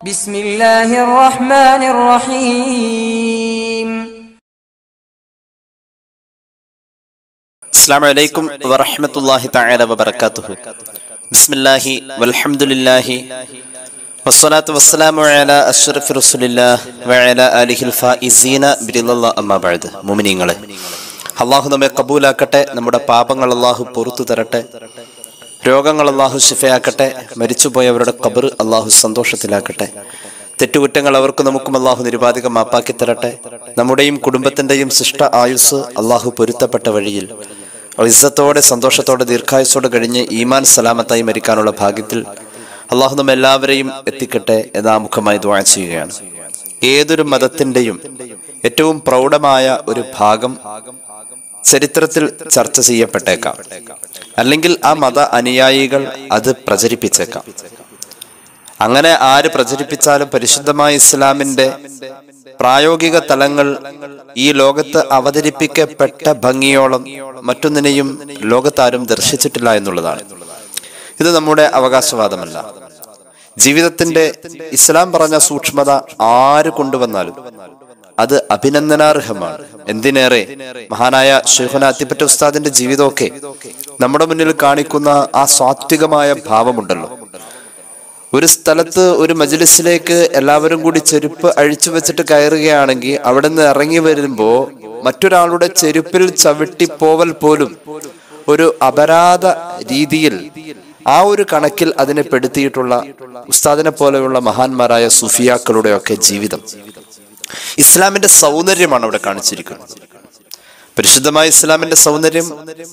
بسم الله الرحمن الرحيم അസ്സാം വലൈക്കും വറഹമത്തല്ലാഹി തആല വബറകാതുഹു ബിസ്മില്ലാഹി വൽഹംദുലില്ലാഹി വസ്സലാത്തു വസ്സലാമു അലാ അഷ്റഫി റസൂലില്ലാഹ് വഅലാ ആലിഹിൽ ഫായിസീന ബിറില്ലാഹ് അമ്മാ ബഅദ് മുഅ്മിനീങ്ങളെ അള്ളാഹു നമ്മെ കബൂലാക്കട്ടെ നമ്മുടെ പാപങ്ങൾ അള്ളാഹു പുറത്തു തരട്ടെ രോഗങ്ങൾ അള്ളാഹു ശിഫയാക്കട്ടെ മരിച്ചുപോയവരുടെ കബർ അള്ളാഹു സന്തോഷത്തിലാക്കട്ടെ തെറ്റുകുറ്റങ്ങൾ അവർക്ക് നമുക്കും അള്ളാഹു നിരുപാധികം മാപ്പാക്കി തരട്ടെ നമ്മുടെയും കുടുംബത്തിന്റെയും ശിഷ്ട ആയുസ് അള്ളാഹു പൊരുത്തപ്പെട്ട വഴിയിൽ ഇസ്സത്തോടെ സന്തോഷത്തോടെ ദീർഘായുസോടെ കഴിഞ്ഞ് ഈമാൻ സലാമത്തായി മരിക്കാനുള്ള ഭാഗ്യത്തിൽ അള്ളാഹു നമ്മ എല്ലാവരെയും എത്തിക്കട്ടെ എന്നാമുഖമായി ദ്വാ ചെയ്യുകയാണ് ഏതൊരു മതത്തിന്റെയും ഏറ്റവും പ്രൗഢമായ ഒരു ഭാഗം ചരിത്രത്തിൽ ചർച്ച ചെയ്യപ്പെട്ടേക്കാം അല്ലെങ്കിൽ ആ മത അനുയായികൾ അത് പ്രചരിപ്പിച്ചേക്കാം അങ്ങനെ ആര് പ്രചരിപ്പിച്ചാലും പരിശുദ്ധമായ ഇസ്ലാമിന്റെ പ്രായോഗിക തലങ്ങൾ ഈ ലോകത്ത് അവതരിപ്പിക്കപ്പെട്ട ഭംഗിയോളം മറ്റൊന്നിനെയും ലോകത്താരും ദർശിച്ചിട്ടില്ല എന്നുള്ളതാണ് ഇത് നമ്മുടെ അവകാശവാദമല്ല ജീവിതത്തിന്റെ ഇസ്ലാം പറഞ്ഞ സൂക്ഷ്മത ആര് കൊണ്ടുവന്നാലും അത് അഭിനന്ദനാർഹമാണ് എന്തിനേറെ മഹാനായ ഷെയ്ഖുന അത്തിപ്പറ്റ ഉസ്താദിന്റെ ജീവിതമൊക്കെ നമ്മുടെ മുന്നിൽ കാണിക്കുന്ന ആ സാത്വികമായ ഭാവമുണ്ടല്ലോ ഒരു സ്ഥലത്ത് ഒരു മജ്ലിസിലേക്ക് എല്ലാവരും കൂടി ചെരുപ്പ് അഴിച്ചു വെച്ചിട്ട് കയറുകയാണെങ്കിൽ അവിടെ നിന്ന് ഇറങ്ങി വരുമ്പോ മറ്റൊരാളുടെ ചെരുപ്പിൽ ചവിട്ടിപ്പോവൽ പോലും ഒരു അപരാധ രീതിയിൽ ആ ഒരു കണക്കിൽ അതിനെ പെടുത്തിയിട്ടുള്ള ഉസ്താദിനെ പോലെയുള്ള മഹാന്മാരായ സുഫിയാക്കളുടെ ഒക്കെ ജീവിതം ഇസ്ലാമിന്റെ സൗന്ദര്യമാണ് അവിടെ കാണിച്ചിരിക്കുന്നത് പരിശുദ്ധമായ ഇസ്ലാമിന്റെ സൗന്ദര്യം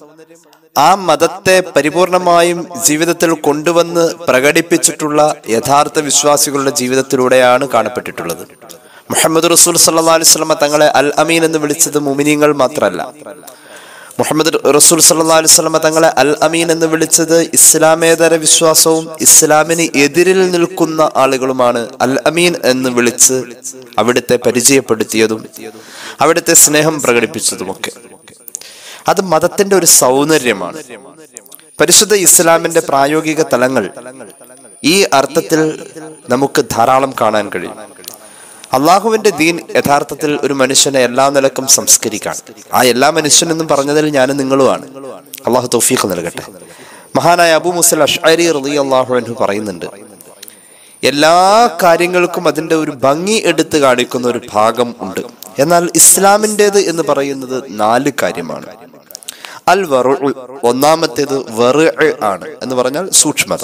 ആ മതത്തെ പരിപൂർണമായും ജീവിതത്തിൽ കൊണ്ടുവന്ന് പ്രകടിപ്പിച്ചിട്ടുള്ള യഥാർത്ഥ വിശ്വാസികളുടെ ജീവിതത്തിലൂടെയാണ് കാണപ്പെട്ടിട്ടുള്ളത് മുഹമ്മദ് റസൂൽ സല്ലാ അലുസ്ലമ തങ്ങളെ അൽ അമീൻ എന്ന് വിളിച്ചത് മുമിനിങ്ങൾ മാത്രമല്ല മുഹമ്മദ് റസൂൽ സല്ലാ അലുസ്ലമ തങ്ങളെ അൽ അമീൻ എന്ന് വിളിച്ചത് ഇസ്ലാമേതര വിശ്വാസവും ഇസ്ലാമിന് എതിരിൽ നിൽക്കുന്ന ആളുകളുമാണ് അൽ അമീൻ എന്ന് വിളിച്ച് അവിടുത്തെ പരിചയപ്പെടുത്തിയതും അവിടുത്തെ സ്നേഹം പ്രകടിപ്പിച്ചതുമൊക്കെ അത് മതത്തിന്റെ ഒരു സൗന്ദര്യമാണ് പരിശുദ്ധ ഇസ്ലാമിന്റെ പ്രായോഗിക തലങ്ങൾ ഈ അർത്ഥത്തിൽ നമുക്ക് ധാരാളം കാണാൻ കഴിയും അള്ളാഹുവിന്റെ ദീൻ യഥാർത്ഥത്തിൽ ഒരു മനുഷ്യനെ എല്ലാ നിലക്കും സംസ്കരിക്കാൻ ആ എല്ലാ മനുഷ്യനെന്നും പറഞ്ഞതിൽ ഞാനും നിങ്ങളുമാണ് അള്ളാഹു തൗഫീഖ് നൽകട്ടെ മഹാനായ അബു മുസൽ അഷ്അരി റളി അള്ളാഹു എന്ന് പറയുന്നുണ്ട് എല്ലാ കാര്യങ്ങൾക്കും അതിന്റെ ഒരു ഭംഗി എടുത്തു കാണിക്കുന്ന ഒരു ഭാഗം ഉണ്ട് എന്നാൽ ഇസ്ലാമിൻ്റെത് എന്ന് പറയുന്നത് നാല് കാര്യമാണ് അൽ വറു ഒന്നാമത്തേത് വെറു ആണ് എന്ന് പറഞ്ഞാൽ സൂക്ഷ്മത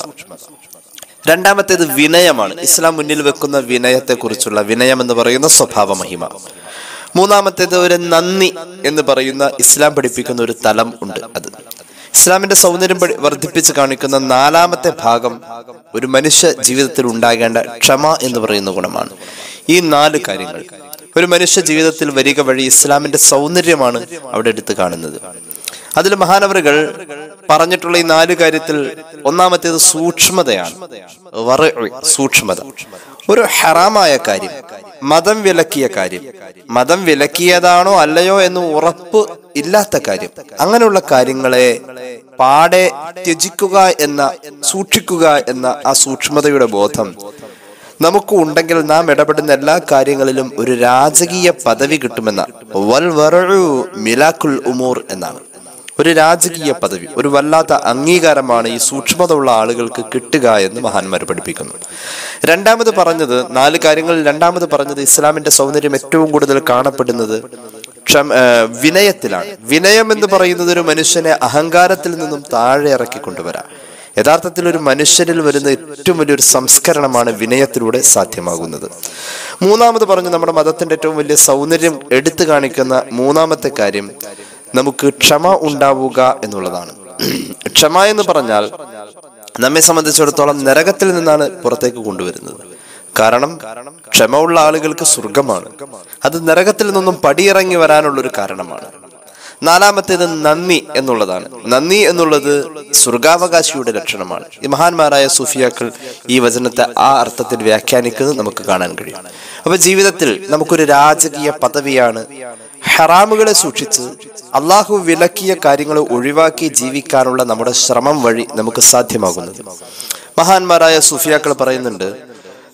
രണ്ടാമത്തേത് വിനയമാണ് ഇസ്ലാം മുന്നിൽ വെക്കുന്ന വിനയത്തെ കുറിച്ചുള്ള വിനയം എന്ന് പറയുന്ന സ്വഭാവ മഹിമ മൂന്നാമത്തേത് ഒരു നന്ദി എന്ന് പറയുന്ന ഇസ്ലാം പഠിപ്പിക്കുന്ന ഒരു തലം ഉണ്ട് അത് ഇസ്ലാമിന്റെ സൗന്ദര്യം പഠി- വർദ്ധിപ്പിച്ച് കാണിക്കുന്ന നാലാമത്തെ ഭാഗം ഒരു മനുഷ്യ ജീവിതത്തിൽ ഉണ്ടാകേണ്ട ക്ഷമ എന്ന് പറയുന്ന ഗുണമാണ് ഈ നാല് കാര്യങ്ങൾ ഒരു മനുഷ്യ ജീവിതത്തിൽ വരിക വഴി ഇസ്ലാമിന്റെ സൗന്ദര്യമാണ് അവിടെ എടുത്തു കാണുന്നത് അതിൽ മഹാനവറുകൾ പറഞ്ഞിട്ടുള്ള ഈ നാല് കാര്യത്തിൽ ഒന്നാമത്തേത് സൂക്ഷ്മതയാണ് വറ- സൂക്ഷ്മത ഒരു ഹറാമായ കാര്യം മതം വിലക്കിയ കാര്യം മതം വിലക്കിയതാണോ അല്ലയോ എന്ന് ഉറപ്പ് ഇല്ലാത്ത കാര്യം അങ്ങനെയുള്ള കാര്യങ്ങളെ പാടെ ത്യജിക്കുക എന്ന സൂക്ഷിക്കുക എന്ന ആ സൂക്ഷ്മതയുടെ ബോധം നമുക്ക് ഉണ്ടെങ്കിൽ നാം ഇടപെടുന്ന എല്ലാ കാര്യങ്ങളിലും ഒരു രാജകീയ പദവി കിട്ടുമെന്ന വൽ വറഉ മിലാക്കുൽ ഉമൂർ എന്നാണ് ഒരു രാജകീയ പദവി ഒരു വല്ലാത്ത അംഗീകാരമാണ് ഈ സൂക്ഷ്മത ഉള്ള ആളുകൾക്ക് കിട്ടുക എന്ന് മഹാന്മാർ പഠിപ്പിക്കുന്നു രണ്ടാമത് പറഞ്ഞത് നാല് കാര്യങ്ങളിൽ രണ്ടാമത് പറഞ്ഞത് ഇസ്ലാമിന്റെ സൗന്ദര്യം ഏറ്റവും കൂടുതൽ കാണപ്പെടുന്നത് ക്ഷമ ഏർ വിനയത്തിലാണ് വിനയം എന്ന് പറയുന്നത് ഒരു മനുഷ്യനെ അഹങ്കാരത്തിൽ നിന്നും താഴെ ഇറക്കി കൊണ്ടുവരാം യഥാർത്ഥത്തിൽ ഒരു മനുഷ്യരിൽ വരുന്ന ഏറ്റവും വലിയൊരു സംസ്കരണമാണ് വിനയത്തിലൂടെ സാധ്യമാകുന്നത് മൂന്നാമത് പറഞ്ഞു നമ്മുടെ മതത്തിന്റെ ഏറ്റവും വലിയ സൗന്ദര്യം എടുത്തു കാണിക്കുന്ന മൂന്നാമത്തെ കാര്യം നമുക്ക് ക്ഷമ ഉണ്ടാവുക എന്നുള്ളതാണ് ക്ഷമ എന്ന് പറഞ്ഞാൽ നമ്മെ സംബന്ധിച്ചിടത്തോളം നരകത്തിൽ നിന്നാണ് പുറത്തേക്ക് കൊണ്ടുവരുന്നത് കാരണം ക്ഷമ ഉള്ള ആളുകൾക്ക് സ്വർഗമാണ് അത് നരകത്തിൽ നിന്നും പടിയിറങ്ങി വരാനുള്ള ഒരു കാരണമാണ് നാലാമത്തേത് നന്ദി എന്നുള്ളതാണ് നന്ദി എന്നുള്ളത് സ്വർഗാവകാശിയുടെ ലക്ഷണമാണ് ഈ മഹാന്മാരായ സുഫിയാക്കൾ ഈ വചനത്തെ ആ അർത്ഥത്തിൽ വ്യാഖ്യാനിക്കുന്നത് നമുക്ക് കാണാൻ കഴിയും അപ്പൊ ജീവിതത്തിൽ നമുക്കൊരു രാജകീയ പദവിയാണ് ഹറാമുകളെ സൂക്ഷിച്ച് അള്ളാഹു വിലക്കിയ കാര്യങ്ങളെ ഒഴിവാക്കി ജീവിക്കാനുള്ള നമ്മുടെ ശ്രമം വഴി നമുക്ക് സാധ്യമാകുന്നത് മഹാന്മാരായ സുഫിയാക്കൾ പറയുന്നുണ്ട്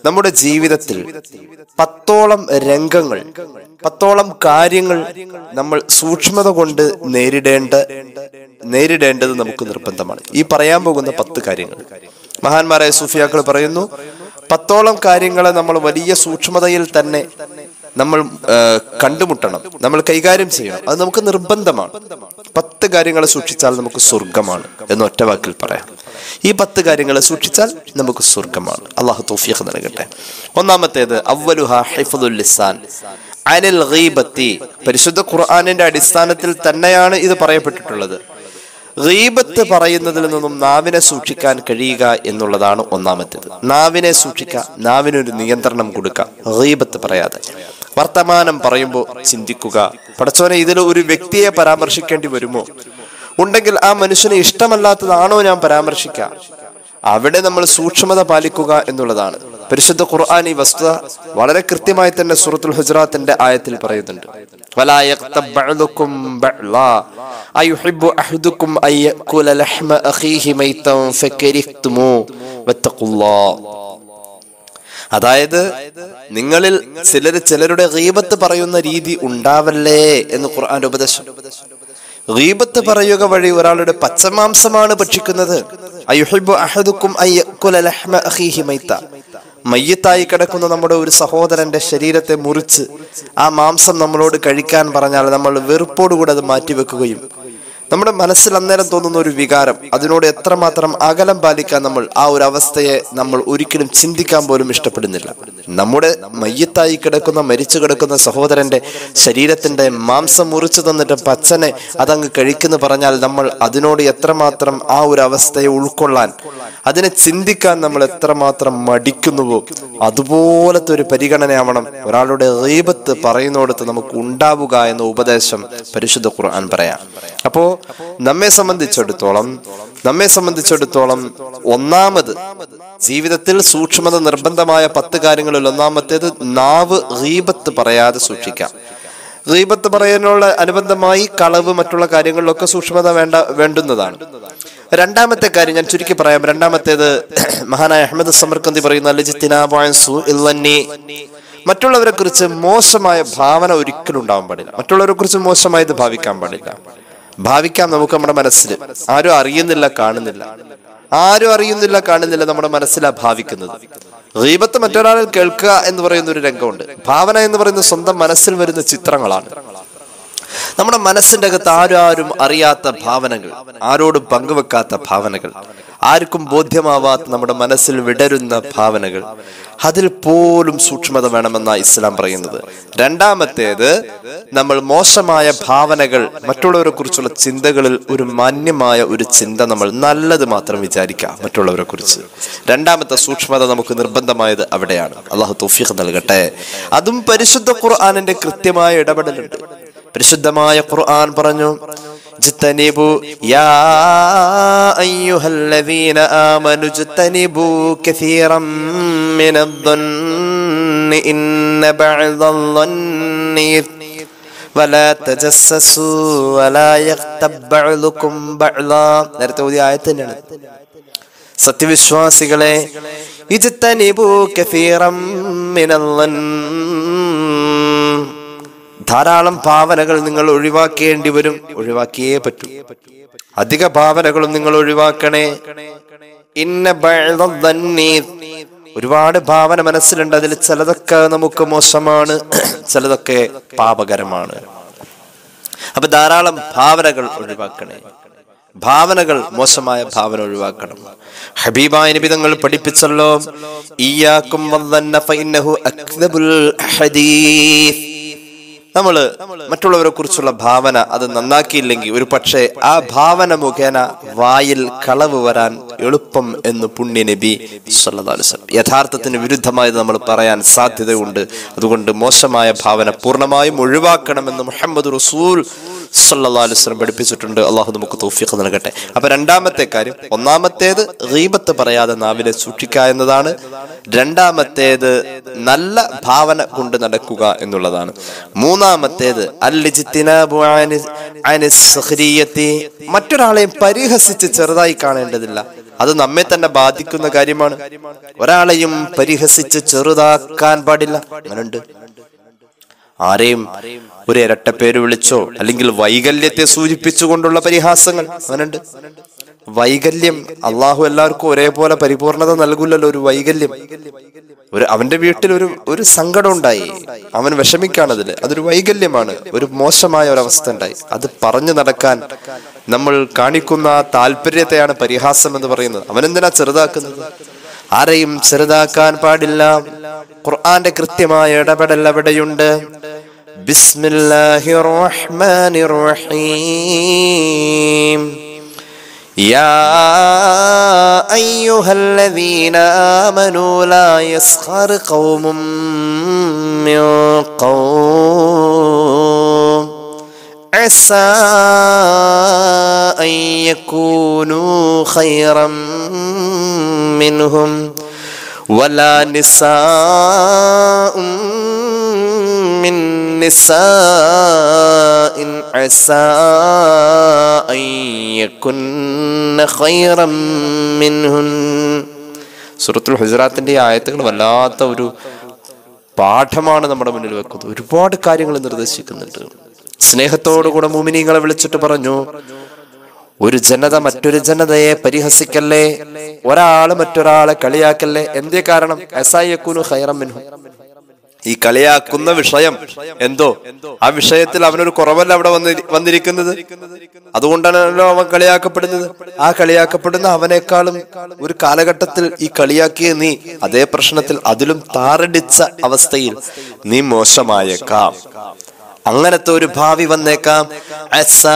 നമ്മുടെ ജീവിതത്തിൽ പത്തോളം രംഗങ്ങൾ പത്തോളം കാര്യങ്ങൾ നമ്മൾ സൂക്ഷ്മത കൊണ്ട് നേരിടേണ്ട നേരിടേണ്ടത് നമുക്ക് നിർബന്ധമാണ് ഈ പറയാൻ പോകുന്ന പത്ത് കാര്യങ്ങൾ മഹാന്മാരായ സൂഫിയാക്കൾ പറയുന്നു പത്തോളം കാര്യങ്ങളെ നമ്മൾ വലിയ സൂക്ഷ്മതയിൽ തന്നെ നമ്മൾ ആ, കണ്ടുമുട്ടണം നമ്മൾ കൈകാര്യം ചെയ്യണം അത് നമുക്ക് നിർബന്ധമാണ് പത്ത് കാര്യങ്ങൾ സൂക്ഷിച്ചാൽ നമുക്ക് സ്വർഗമാണ് എന്ന് ഒറ്റ വാക്കിൽ പറയാം ഈ പത്ത് കാര്യങ്ങൾ സൂക്ഷിച്ചാൽ നമുക്ക് സ്വർഗമാണ് അള്ളാഹു തൗഫീഖ് നൽകട്ടെ ഒന്നാമത്തേത് അവലുഹ ഹിഫ്ദുൽ ലിസാൻ അനിൽ ഗീബത്തി പരിശുദ്ധ ഖുർആനിന്റെ അടിസ്ഥാനത്തിൽ തന്നെയാണ് ഇത് പറയപ്പെട്ടിട്ടുള്ളത് ഗീബത്ത് പറയുന്നതിൽ നിന്നും നാവിനെ സൂക്ഷിക്കാൻ കഴിയുക എന്നുള്ളതാണ് ഒന്നാമത്തേത് നാവിനെ സൂക്ഷിക്കുക നാവിനൊരു നിയന്ത്രണം കൊടുക്കുക ഗീബത്ത് പറയാതെ വർത്തമാനം പറയുമ്പോൾ ചിന്തിക്കുക പടച്ചോനെ ഇതിൽ ഒരു വ്യക്തിയെ പരാമർശിക്കേണ്ടി വരുമോ ഉണ്ടെങ്കിൽ ആ മനുഷ്യന് ഇഷ്ടമല്ലാത്തതാണോ ഞാൻ പരാമർശിക്കുക അവിടെ നമ്മൾ സൂക്ഷ്മത പാലിക്കുക എന്നുള്ളതാണ് പരിശുദ്ധ ഖുർആൻ ഈ വസ്തുത വളരെ കൃത്യമായി തന്നെ സൂറത്തുൽ ഹുജറാത്തിന്റെ ആയത്തിൽ പറയുന്നുണ്ട് ولا يغتب بعضكم بعضا أيحب أحدكم أن يأكل لحم أخيه ميتا فكرهتموه واتقوا الله അതായത് നിങ്ങളിൽ ചിലർ ചിലരുടെ ഗീബത്ത് പറയുന്ന രീതി ഉണ്ടാവല്ലേ എന്ന് ഖുർആന്റെ ഉപദേശം ഗീബത്ത് പറയുക വഴി ഒരാളുടെ പച്ചമാംസമാണ് ഭക്ഷിക്കുന്നത് അയുഹിബു അഹദുക്കും അയ്യക്കുല ലഹ്മ അഖീഹി മൈത്ത മയ്യത്തായി കിടക്കുന്ന നമ്മുടെ ഒരു സഹോദരന്റെ ശരീരത്തെ മുറിച്ച് ആ മാംസം നമ്മളോട് കഴിക്കാൻ പറഞ്ഞാൽ നമ്മൾ വെറുപ്പോടുകൂടെ അത് മാറ്റിവെക്കുകയും നമ്മുടെ മനസ്സിൽ അന്നേരം തോന്നുന്ന ഒരു വികാരം അതിനോട് എത്രമാത്രം അകലം പാലിക്കാൻ നമ്മൾ ആ ഒരു അവസ്ഥയെ നമ്മൾ ഒരിക്കലും ചിന്തിക്കാൻ പോലും ഇഷ്ടപ്പെടുന്നില്ല നമ്മുടെ മയ്യത്തായി കിടക്കുന്ന മരിച്ചു കിടക്കുന്ന സഹോദരന്റെ ശരീരത്തിന്റെ മാംസം മുറിച്ചു തന്നിട്ട് പച്ചനെ അതങ്ങ് കഴിക്കുന്നു പറഞ്ഞാൽ നമ്മൾ അതിനോട് എത്രമാത്രം ആ ഒരു അവസ്ഥയെ ഉൾക്കൊള്ളാൻ അതിനെ ചിന്തിക്കാൻ നമ്മൾ എത്രമാത്രം മടിക്കുന്നുവോ അതുപോലത്തെ ഒരു പരിഗണനയാവണം ഒരാളുടെ റീബത്ത് പറയുന്നിടത്ത് നമുക്ക് ഉണ്ടാവുക എന്ന ഉപദേശം പരിശുദ്ധ ഖുർആൻ പറയാം അപ്പോ നമ്മെ സംബന്ധിച്ചിടത്തോളം നമ്മെ സംബന്ധിച്ചിടത്തോളം ഒന്നാമത് ജീവിതത്തിൽ സൂക്ഷ്മത നിർബന്ധമായ പത്ത് കാര്യങ്ങളിൽ ഒന്നാമത്തേത് നാവ് റീബത്ത് പറയാതെ സൂക്ഷിക്കാം ഗീബത്ത് പറയാനുള്ള അനുബന്ധമായി കളവ് മറ്റുള്ള കാര്യങ്ങളിലൊക്കെ സൂക്ഷ്മത വേണ്ട വേണ്ടുന്നതാണ് രണ്ടാമത്തെ കാര്യം ഞാൻ ചുരുക്കി പറയാം രണ്ടാമത്തേത് മഹാനായ അഹമ്മദ് സമർക്കന്തി പറയുന്ന അലിജിത്തിനാബാൻസു ഇല്ലന്നി മറ്റുള്ളവരെ കുറിച്ച് മോശമായ ഭാവന ഒരിക്കലും ഉണ്ടാവാൻ പാടില്ല മറ്റുള്ളവരെ കുറിച്ച് മോശമായത് ഭാവിക്കാൻ പാടില്ല ഭാവിക്കാം നമുക്ക് നമ്മുടെ മനസ്സിൽ ആരും അറിയുന്നില്ല കാണുന്നില്ല ആരും അറിയുന്നില്ല കാണുന്നില്ല നമ്മുടെ മനസ്സിലാ ഭാവിക്കുന്നത് ഗീബത്ത് മറ്റൊരാളിൽ കേൾക്കുക എന്ന് പറയുന്ന ഒരു രംഗമുണ്ട് ഭാവന എന്ന് പറയുന്നത് സ്വന്തം മനസ്സിൽ വരുന്ന ചിത്രങ്ങളാണ് നമ്മുടെ മനസ്സിന്റെ അകത്ത് ആരും ആരും അറിയാത്ത ഭാവനകൾ ആരോടും പങ്കുവെക്കാത്ത ഭാവനകൾ ആർക്കും ബോധ്യമാവാത്ത നമ്മുടെ മനസ്സിൽ വിടരുന്ന ഭാവനകൾ അതിൽ പോലും സൂക്ഷ്മത വേണമെന്ന ഇസ്ലാം പറയുന്നത് രണ്ടാമത്തേത് നമ്മൾ മോശമായ ഭാവനകൾ മറ്റുള്ളവരെ കുറിച്ചുള്ള ചിന്തകളിൽ ഒരു മാന്യമായ ഒരു ചിന്ത നമ്മൾ നല്ലത് മാത്രം വിചാരിക്കുക മറ്റുള്ളവരെ കുറിച്ച് രണ്ടാമത്തെ സൂക്ഷ്മത നമുക്ക് നിർബന്ധമായത് അവിടെയാണ് അള്ളാഹു തൗഫീഖ് നൽകട്ടെ അതും പരിശുദ്ധ ഖുർആാനിന്റെ കൃത്യമായ ഇടപെടലുണ്ട് പരിശുദ്ധമായ ഖുർആൻ പറഞ്ഞു ജിത്തനിബു യാ അയ്യുഹല്ലദീന ആമനു ജിത്തനിബു കസീറം മിനദ്ദന്നി ഇന്ന ബഅദദ്ദന്നി ولا تجسسوا ولا يغتب بعضكم بعضا നേരത്തെ ഓതിയ ആയത്ത് തന്നെയാണ് സത്യവിശ്വാസികളെ ഇജ്തനിബു കസീറം മിനദ്ദന്നി ധാരാളം ഭാവനകൾ നിങ്ങൾ ഒഴിവാക്കേണ്ടി വരും ഒഴിവാക്കിയേ പറ്റൂ അധിക ഭാവനകളും നിങ്ങൾ ഒഴിവാക്കണേ ഇന്ന ബഅദദ്ദന്നി ഒരുപാട് ഭാവന മനസ്സിലുണ്ട് അതിൽ ചിലതൊക്കെ നമുക്ക് മോശമാണ് ചിലതൊക്കെ പാപകരമാണ് അപ്പൊ ധാരാളം ഭാവനകൾ ഒഴിവാക്കണേ ഭാവനകൾ മോശമായ ഭാവന ഒഴിവാക്കണം ഹബീബായ നിബിതങ്ങൾ പഠിപ്പിച്ചല്ലോ ഇയാക്കും നമ്മള് മറ്റുള്ളവരെ കുറിച്ചുള്ള ഭാവന അത് നന്നാക്കിയില്ലെങ്കിൽ ഒരു പക്ഷേ ആ ഭാവന മുഖേന വായിൽ കളവ് വരാൻ എളുപ്പം എന്ന് പുണ്യ നബി സല്ലല്ലാഹു അലൈഹി വസല്ലം യഥാർത്ഥത്തിന് വിരുദ്ധമായത് നമ്മൾ പറയാൻ സാധ്യതയുണ്ട് അതുകൊണ്ട് മോശമായ ഭാവന പൂർണ്ണമായും ഒഴിവാക്കണമെന്ന് മുഹമ്മദ് റസൂൽ സല്ലല്ലാഹു അലൈഹി വസല്ലം പഠിപ്പിച്ചിട്ടുണ്ട് അള്ളാഹു നമുക്ക് തൗഫീഖ് നൽകട്ടെ അപ്പൊ രണ്ടാമത്തെ കാര്യം ഒന്നാമത്തേത് ഗീബത്ത് പറയാതെ നാവിനെ സൂക്ഷിക്കുക എന്നതാണ് രണ്ടാമത്തേത് നല്ല ഭാവന കൊണ്ട് നടക്കുക എന്നുള്ളതാണ് മൂന്നാമത്തേത് അല്ലിജിത്തിനാബു അനി- അനി സഖ്രിയത്തി. മറ്റൊരാളെയും പരിഹസിച്ച് ചെറുതായി കാണേണ്ടതില്ല അത് നമ്മെ തന്നെ ബാധിക്കുന്ന കാര്യമാണ് ഒരാളെയും പരിഹസിച്ച് ചെറുതാക്കാൻ പാടില്ല അങ്ങനുണ്ട് ആരെയും ഒരു ഇരട്ട പേര് വിളിച്ചോ അല്ലെങ്കിൽ വൈകല്യത്തെ സൂചിപ്പിച്ചുകൊണ്ടുള്ള പരിഹാസങ്ങൾ അങ്ങനുണ്ട് വൈകല്യം അള്ളാഹു എല്ലാവർക്കും ഒരേപോലെ പരിപൂർണത നൽകില്ലല്ലോ ഒരു വൈകല്യം ഒരു അവന്റെ വീട്ടിൽ ഒരു ഒരു സങ്കടം ഉണ്ടായി അവൻ വിഷമിക്കാണതിൽ അതൊരു വൈകല്യമാണ് ഒരു മോശമായ ഒരു അവസ്ഥ ഉണ്ടായി അത് പറഞ്ഞു നടക്കാൻ നമ്മൾ കാണിക്കുന്ന ആ താല്പര്യത്തെയാണ് പരിഹാസം എന്ന് പറയുന്നത് അവനെന്തിനാ ചെറുതാക്കുന്നത് ആരെയും ചെറുതാക്കാൻ പാടില്ല ഖുർആന്റെ കൃത്യമായ ഇടപെടൽ അവിടെയുണ്ട് ബിസ്മില്ലാഹിർ റഹ്മാനിർ റഹീം يا أيها الذين آمنوا لا يسخر قوم من قوم عسى أن يكونوا خيرا منهم ولا نساء من نساء عسى أن يكن خيرا منهن സുറത്തുൽ ഹുസറാത്തിന്റെ ഈ ആയത്തുകൾ വല്ലാത്ത ഒരു പാഠമാണ് നമ്മുടെ മുന്നിൽ വെക്കുന്നത് ഒരുപാട് കാര്യങ്ങൾ നിർദ്ദേശിക്കുന്നുണ്ട് സ്നേഹത്തോടുകൂടെ മുമിനിങ്ങളെ വിളിച്ചിട്ട് പറഞ്ഞു ഒരു ജനത മറ്റൊരു ജനതയെ പരിഹസിക്കല്ലേ ഒരാള് മറ്റൊരാളെ കളിയാക്കല്ലേ എന്തേ കാരണം എസായക്കുനു ഹൈറം മിൻഹു ഈ കളിയാക്കുന്ന വിഷയം എന്തോ ആ വിഷയത്തിൽ അവനൊരു കുറവല്ല അവിടെ വന്നി വന്നിരിക്കുന്നത് അതുകൊണ്ടാണല്ലോ അവൻ കളിയാക്കപ്പെടുന്നത് ആ കളിയാക്കപ്പെടുന്ന അവനേക്കാളും ഒരു കാലഘട്ടത്തിൽ ഈ കളിയാക്കിയ നീ അതേ പ്രശ്നത്തിൽ അതിലും താറടിച്ച അവസ്ഥയിൽ നീ മോശമായേക്കാം അങ്ങനത്തെ ഒരു ഭാവി വന്നേക്കാം അസാ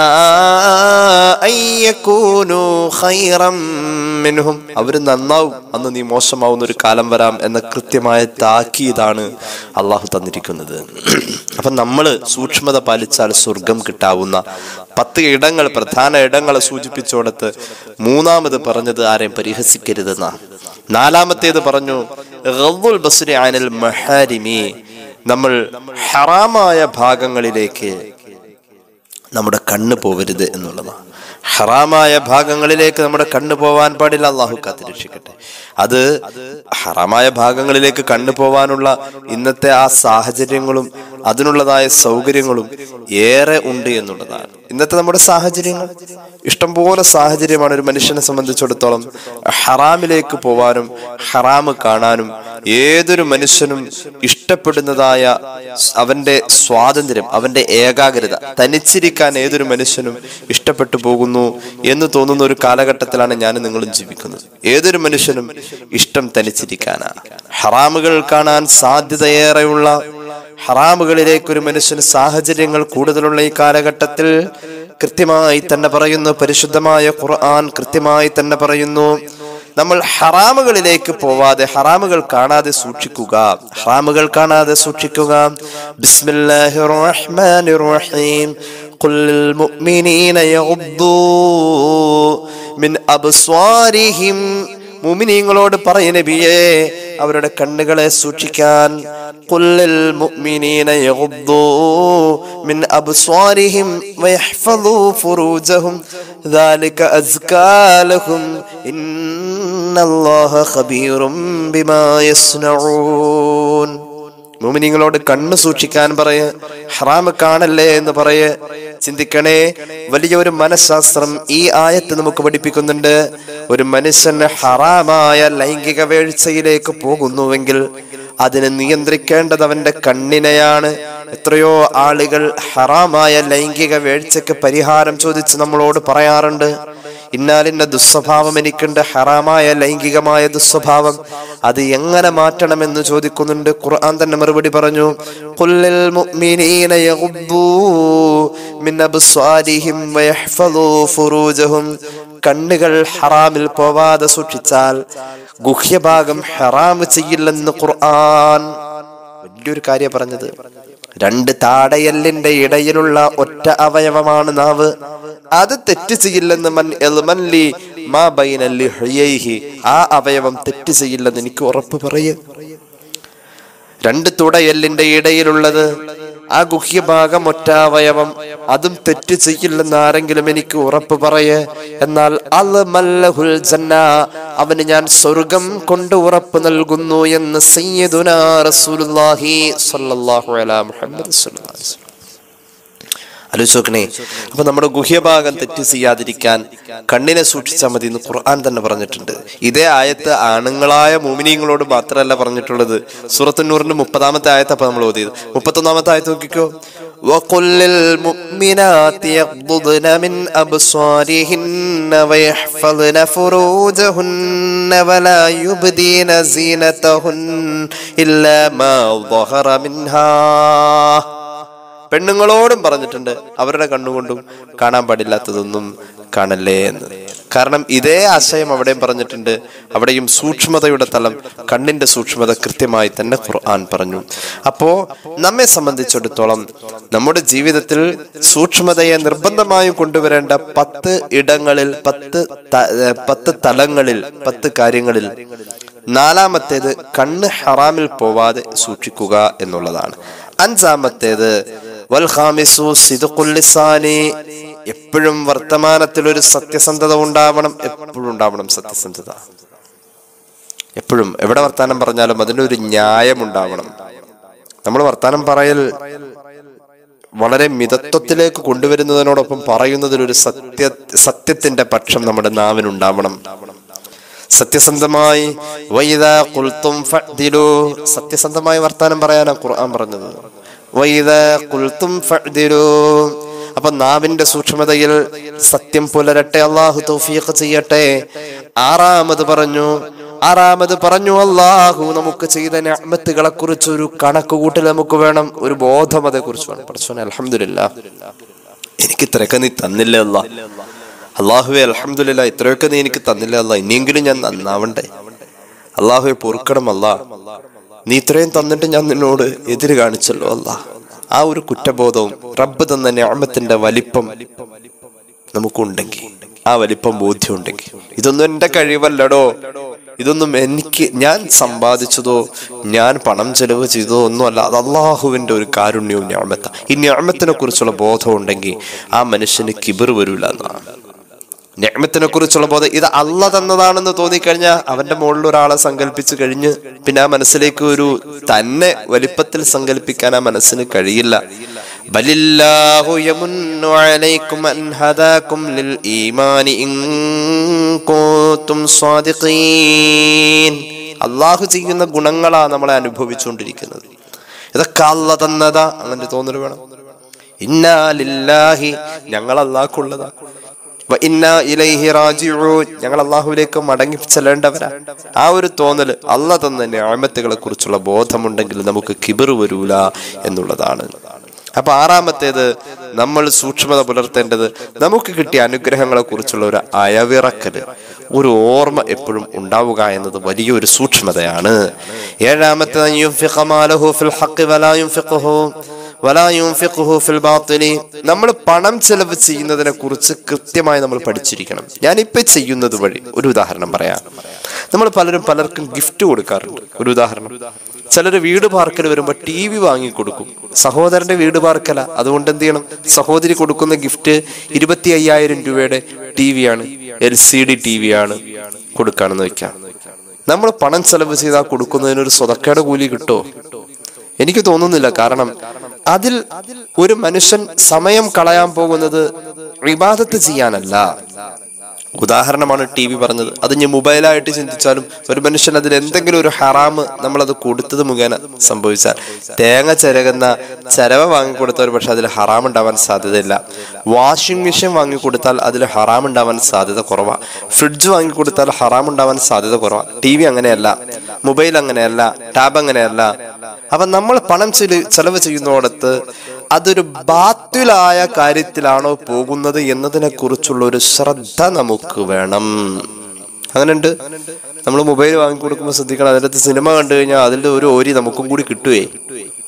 അയ്യകൂനു ഖൈറം മിൻഹും അവര് നന്നാവും അന്ന് നീ മോശമാവുന്ന ഒരു കാലം വരാം എന്ന കൃത്യമായ താക്കീതാണ് അള്ളാഹു തന്നിരിക്കുന്നത് അപ്പൊ നമ്മള് സൂക്ഷ്മത പാലിച്ചാൽ സ്വർഗം കിട്ടാവുന്ന പത്ത് ഇടങ്ങൾ പ്രധാന ഇടങ്ങളെ സൂചിപ്പിച്ചോടത്ത് മൂന്നാമത് പറഞ്ഞത് ആരെയും പരിഹസിക്കരുതെന്ന നാലാമത്തേത് പറഞ്ഞു ഗദ്ദുൽ ബസ്രി അനിൽ മഹാരിമി നമ്മൾ ഹറാമായ ഭാഗങ്ങളിലേക്ക് നമ്മുടെ കണ്ണ് പോവരുത് എന്നുള്ളതാണ് ഹറാമായ ഭാഗങ്ങളിലേക്ക് നമ്മുടെ കണ്ണ് പോവാൻ പാടില്ല അള്ളാഹു കാത്തിരക്ഷിക്കട്ടെ അത് ഹറാമായ ഭാഗങ്ങളിലേക്ക് കണ്ണു പോവാനുള്ള ഇന്നത്തെ ആ സാഹചര്യങ്ങളും അതിനുള്ളതായ സൗകര്യങ്ങളും ഏറെ ഉണ്ട് എന്നുള്ളതാണ് ഇന്നത്തെ നമ്മുടെ സാഹചര്യങ്ങൾ ഇഷ്ടംപോലെ സാഹചര്യമാണ് ഒരു മനുഷ്യനെ സംബന്ധിച്ചിടത്തോളം ഹറാമിലേക്ക് പോവാനും ഹറാമ് കാണാനും ഏതൊരു മനുഷ്യനും ഇഷ്ടപ്പെടുന്നതായ അവന്റെ സ്വാതന്ത്ര്യം അവന്റെ ഏകാഗ്രത തനിച്ചിരിക്കാൻ ഏതൊരു മനുഷ്യനും ഇഷ്ടപ്പെട്ടു പോകുന്നു എന്ന് തോന്നുന്ന ഒരു കാലഘട്ടത്തിലാണ് ഞാൻ നിങ്ങളും ജീവിക്കുന്നത് ഏതൊരു മനുഷ്യനും ഇഷ്ടം തനിച്ചിരിക്കാനാണ് ഹറാമുകൾ കാണാൻ സാധ്യതയേറെയുള്ള ഹറാമുകളിലേക്ക് ഒരു മനുഷ്യന് സാഹചര്യങ്ങൾ കൂടുതലുള്ള ഈ കാലഘട്ടത്തിൽ കൃത്യമായി തന്നെ പറയുന്നു പരിശുദ്ധമായ ഖുർആൻ കൃത്യമായി തന്നെ പറയുന്നു നമ്മൾ ഹറാമുകളിലേക്ക് പോവാതെ ഹറാമുകൾ കാണാതെ സൂക്ഷിക്കുക ഹറാമുകൾ കാണാതെ സൂക്ഷിക്കുക ബിസ്മില്ലാഹിർ റഹ്മാനിർ റഹീം قل للمؤمنين يغضوا من أبصارهم മുമിനീങ്ങളോട് പറയ നബിയേ അവരുടെ കണ്ണുകളെ സൂക്ഷിക്കാൻ കുല്ലിൽ മുഅ്മിനീന യഗ്ദൂ മിൻ അബ്സ്വാരിഹിം വയഹ്ഫദൂ ഫുറൂജഹും ذلك أزكى لهم إن الله خبير بما يصنعون മുമിനിങ്ങളോട് കണ്ണ് സൂക്ഷിക്കാൻ പറയ ഹറാമ് കാണല്ലേ എന്ന് പറയ ചിന്തിക്കണേ വലിയൊരു മനഃശാസ്ത്രം ഈ ആയത്ത് നമുക്ക് പഠിപ്പിക്കുന്നുണ്ട് ഒരു മനുഷ്യൻ ഹറാമായ ലൈംഗിക വീഴ്ചയിലേക്ക് പോകുന്നുവെങ്കിൽ അതിനെ നിയന്ത്രിക്കേണ്ടത് അവന്റെ കണ്ണിനെയാണ് എത്രയോ ആളുകൾ ഹറാമായ ലൈംഗിക വീഴ്ചയ്ക്ക് പരിഹാരം ചോദിച്ച് നമ്മളോട് പറയാറുണ്ട് ഇന്നാലിന്റെ ദുസ്വഭാവം എനിക്കുണ്ട് ഹറാമായ ലൈംഗികമായ ദുസ്വഭാവം അത് എങ്ങനെ മാറ്റണമെന്ന് ചോദിക്കുന്നുണ്ട് ഖുർആൻ തന്നെ മറുപടി പറഞ്ഞു ഖുല്ലിൽ മുഅ്മിനീന യഗ്ദൂ മിൻ അബ്സ്വാരിഹിം വയഹ്ഫദൂ ഫുറൂജഹും കണ്ണുകൾ ഹറാമിൽ പോവാതെ സൂക്ഷിച്ചാൽ ഗുഹ്യഭാഗം ഹറാമ് ചെയ്യില്ലെന്ന് ഖുർആൻ വലിയൊരു കാര്യം പറഞ്ഞത് രണ്ട് താടയല്ലിന്റെ ഇടയിലുള്ള ഒറ്റ അവയവമാണ് നാവ് അത് തെറ്റ് ചെയ്യില്ലെന്ന് മൻ എൽമൻ ലി മാ ബൈന ലിഹ്യൈഹി. ആ അവയവം തെറ്റ് ചെയ്യില്ലെന്ന് എനിക്ക് ഉറപ്പ് പറയ രണ്ട് തുടയല്ലിന്റെ ഇടയിലുള്ളത് ആ ഗുഹ്യഭാഗം ഒറ്റാവയവം അതും തെറ്റ് ചെയ്യില്ലെന്ന് ആരെങ്കിലും എനിക്ക് ഉറപ്പ് പറയേ എന്നാൽ അൽ മല്ലഹുൽ ജന്ന അവന് ഞാൻ സ്വർഗം കൊണ്ട് ഉറപ്പ് നൽകുന്നു എന്ന് സയ്യിദുനാ റസൂലുള്ളാഹി സ്വല്ലല്ലാഹു അലാ മുഹമ്മദ് സ്വല്ലല്ലാഹു അലൈഹി വസല്ലം ആലോചിച്ച് നോക്കണേ അപ്പൊ നമ്മുടെ ഗുഹ്യഭാഗം തെറ്റ് ചെയ്യാതിരിക്കാൻ കണ്ണിനെ സൂക്ഷിച്ചാൽ മതി എന്ന് ഖുർആൻ തന്നെ പറഞ്ഞിട്ടുണ്ട് ഇതേ ആയത്ത് ആണുങ്ങളായ മോമിനിയങ്ങളോട് മാത്രമല്ല പറഞ്ഞിട്ടുള്ളത് സൂറത്തുന്നൂറിന്റെ മുപ്പതാമത്തെ ആയത്ത് അപ്പൊ നമ്മൾ ഓതിയത് മുപ്പത്തൊന്നാമത്തെ ആയത്ത് നോക്കിക്കോ وقل للمؤمنات يغضضن من أبصارهن ويحفظن فروجهن ولا يبدين زينتهن إلا ما ظهر منها പെണ്ണുങ്ങളോടും പറഞ്ഞിട്ടുണ്ട് അവരുടെ കണ്ണുകൊണ്ടും കാണാൻ പാടില്ലാത്തതൊന്നും കാണല്ലേ എന്ന് കാരണം ഇതേ ആശയം അവിടെയും പറഞ്ഞിട്ടുണ്ട് അവിടെയും സൂക്ഷ്മതയുടെ തലം കണ്ണിന്റെ സൂക്ഷ്മത കൃത്യമായി തന്നെ ഖുർആൻ പറഞ്ഞു അപ്പോ നമ്മെ സംബന്ധിച്ചിടത്തോളം നമ്മുടെ ജീവിതത്തിൽ സൂക്ഷ്മതയെ നിർബന്ധമായും കൊണ്ടുവരേണ്ട പത്ത് ഇടങ്ങളിൽ പത്ത് ത- ഏർ പത്ത് തലങ്ങളിൽ പത്ത് കാര്യങ്ങളിൽ നാലാമത്തേത് കണ്ണ് ഹറാമിൽ പോവാതെ സൂക്ഷിക്കുക എന്നുള്ളതാണ് അഞ്ചാമത്തേത് വൽഹാമിസു സിദുഖുൽ ലിസാനി എപ്പോഴും വർത്തമാനത്തിൽ ഒരു സത്യസന്ധത ഉണ്ടാവണം എപ്പോഴും ഉണ്ടാവണം സത്യസന്ധത എപ്പോഴും എവിടെ വർത്താനം പറഞ്ഞാലും അതിനൊരു ന്യായം ഉണ്ടാവണം നമ്മൾ വർത്താനം പറയൽ വളരെ മിതത്വത്തിലേക്ക് കൊണ്ടുവരുന്നതിനോടൊപ്പം പറയുന്നതിലൊരു സത്യ സത്യത്തിന്റെ പക്ഷം നമ്മുടെ നാവിനുണ്ടാവണം സത്യസന്ധമായി വൈദാ ഖുൽതും ഫഅ്ദിലു സത്യസന്ധമായി വർത്താനം പറയാനാ ഖുർആൻ പറഞ്ഞത് വൈദാ ഖുൽതും ഫഅ്ദിലു അപ്പൊ നാവിന്റെ സൂക്ഷ്മതയിൽ സത്യം പുലരട്ടെ അള്ളാഹു തൗഫീഖ് ചെയ്യട്ടെ ആറാമത് പറഞ്ഞു ആറാമത് പറഞ്ഞു അള്ളാഹു നമുക്ക് ചെയ്ത ഞാമത്തുകളെ കുറിച്ച് ഒരു കണക്ക് കൂട്ടൽ നമുക്ക് വേണം ഒരു ബോധം അതേ കുറിച്ച് വേണം പഠിച്ചോനെ അലഹമില്ല എനിക്ക് ഇത്രയൊക്കെ നീ തന്നില്ല അല്ലാ അള്ളാഹുവെ അലഹമില്ല ഇത്രയൊക്കെ നീ എനിക്ക് തന്നില്ല അല്ല ഇനിയെങ്കിലും ഞാൻ നന്നാവണ്ടേ അള്ളാഹുവെ പൊറുക്കണം അല്ല നീ ഇത്രയും തന്നിട്ട് ഞാൻ നിന്നോട് എതിര് കാണിച്ചല്ലോ അല്ല ആ ഒരു കുറ്റബോധവും റബ്ബ് തന്ന ഞാമത്തിന്റെ വലിപ്പം നമുക്കുണ്ടെങ്കിൽ ആ വലിപ്പം ബോധ്യമുണ്ടെങ്കിൽ ഇതൊന്നും എന്റെ കഴിവല്ലടോ ഇതൊന്നും എനിക്ക് ഞാൻ സമ്പാദിച്ചതോ ഞാൻ പണം ചെലവ് ചെയ്തതോ ഒന്നുമല്ല അത് അള്ളാഹുവിന്റെ ഒരു കാരുണ്യവും ഞാമത്ത ഈ ഞാമത്തിനെ കുറിച്ചുള്ള ബോധം ഉണ്ടെങ്കിൽ ആ മനുഷ്യന് കിബിർ വരൂല എന്നാണ് ഞാമത്തിനെ കുറിച്ചുള്ള ബോധം ഇത് അല്ല തന്നതാണെന്ന് തോന്നിക്കഴിഞ്ഞാൽ അവന്റെ മുകളിൽ ഒരാളെ സങ്കല്പിച്ച് കഴിഞ്ഞ് പിന്നെ ആ മനസ്സിലേക്ക് ഒരു തന്നെ വലിപ്പത്തിൽ സങ്കല്പിക്കാൻ ആ മനസ്സിന് കഴിയില്ല ബലില്ലാഹു യമുന്നു അലൈക്കും അൻ ഹദാക്കും ലിൽ ഈമാനി ഇൻ കുൻതും സ്വാദിഖീൻ അള്ളാഹു ചെയ്യുന്ന ഗുണങ്ങളാ നമ്മളെ അനുഭവിച്ചുകൊണ്ടിരിക്കുന്നത് ഇതൊക്കെ അല്ല തന്നതാ അങ്ങനെ തോന്നൽ വേണം ഇന്നാ ലില്ലാഹി ഞങ്ങൾ അള്ളാഹ്ക്കുള്ളതാ വ ഇന്നാ ഇലൈഹി റാജിഊൻ ഞങ്ങൾ അള്ളാഹുവിലേക്ക് മടങ്ങി ചെല്ലേണ്ടവരാ ആ ഒരു തോന്നൽ അല്ല തന്ന ഞാമത്തുകളെ കുറിച്ചുള്ള ബോധമുണ്ടെങ്കിൽ നമുക്ക് കിബിർ വരൂല എന്നുള്ളതാണ് അപ്പൊ ആറാമത്തേത് നമ്മൾ സൂക്ഷ്മത പുലർത്തേണ്ടത് നമുക്ക് കിട്ടിയ അനുഗ്രഹങ്ങളെ കുറിച്ചുള്ള ഒരു അയവിറക്കല് ഒരു ഓർമ്മ എപ്പോഴും ഉണ്ടാവുക എന്നത് വലിയൊരു സൂക്ഷ്മതയാണ് ഏഴാമത്തേത് യുൻഫിഖ മാലഹു ഫിൽ ഹഖ് വലാ യുൻഫിഖുഹു വലാ യുൻഫിഖുഹു ഫിൽ ബാത്തിലി നമ്മൾ പണം ചെലവ് ചെയ്യുന്നതിനെ കുറിച്ച് കൃത്യമായി നമ്മൾ പഠിച്ചിരിക്കണം ഞാനിപ്പോ ചെയ്യുന്നത് വഴി ഒരു ഉദാഹരണം പറയാം നമ്മൾ പലരും പലർക്കും ഗിഫ്റ്റ് കൊടുക്കാറുണ്ട് ഒരു ഉദാഹരണം ചിലർ വീട് പാർക്കൽ വരുമ്പോൾ ടി വി വാങ്ങിക്കൊടുക്കും സഹോദരന്റെ വീട് പാർക്കല അതുകൊണ്ട് എന്ത് ചെയ്യണം സഹോദരി കൊടുക്കുന്ന ഗിഫ്റ്റ് ഇരുപത്തി അയ്യായിരം രൂപയുടെ ടി വി ആണ് L C D T V ആണ് കൊടുക്കാണെന്ന് വെക്കാം നമ്മൾ പണം ചെലവ് ചെയ്താൽ കൊടുക്കുന്നതിന് ഒരു സ്വതക്കയുടെ കൂലി കിട്ടുമോ എനിക്ക് തോന്നുന്നില്ല കാരണം അതിൽ ഒരു മനുഷ്യൻ സമയം കളയാൻ പോകുന്നത് വിവാദത്ത് ചെയ്യാനല്ല ഉദാഹരണമാണ് ടി വി പറഞ്ഞത് അത് ഞാൻ മൊബൈലായിട്ട് ചിന്തിച്ചാലും ഒരു മനുഷ്യൻ അതിൽ എന്തെങ്കിലും ഒരു ഹറാമ് നമ്മളത് കൊടുത്തത് മുഖേന സംഭവിച്ചാൽ തേങ്ങ ചിരകുന്ന ചിരവ വാങ്ങിക്കൊടുത്തവർ പക്ഷെ അതിൽ ഹറാം ഉണ്ടാവാൻ സാധ്യതയില്ല വാഷിംഗ് മെഷീൻ വാങ്ങിക്കൊടുത്താൽ അതിൽ ഹറാം ഉണ്ടാവാൻ സാധ്യത കുറവാണ് ഫ്രിഡ്ജ് വാങ്ങിക്കൊടുത്താൽ ഹറാം ഉണ്ടാവാൻ സാധ്യത കുറവാണ് ടി വി അങ്ങനെയല്ല മൊബൈൽ അങ്ങനെയല്ല ടാബ് അങ്ങനെയല്ല അപ്പൊ നമ്മൾ പണം ചെലവ് ചെലവ് ചെയ്യുന്നിടത്ത് അതൊരു ബാത്വിലായ കാര്യത്തിലാണോ പോകുന്നത് എന്നതിനെ കുറിച്ചുള്ള ഒരു ശ്രദ്ധ നമുക്ക് വേണം അങ്ങനെയുണ്ട് നമ്മൾ മൊബൈൽ വാങ്ങിക്കൊടുക്കുമ്പോൾ ശ്രദ്ധിക്കണം അതിനകത്ത് സിനിമ കണ്ടു കഴിഞ്ഞാൽ അതിന്റെ ഒരു ഓരി നമുക്കും കൂടി കിട്ടുവേ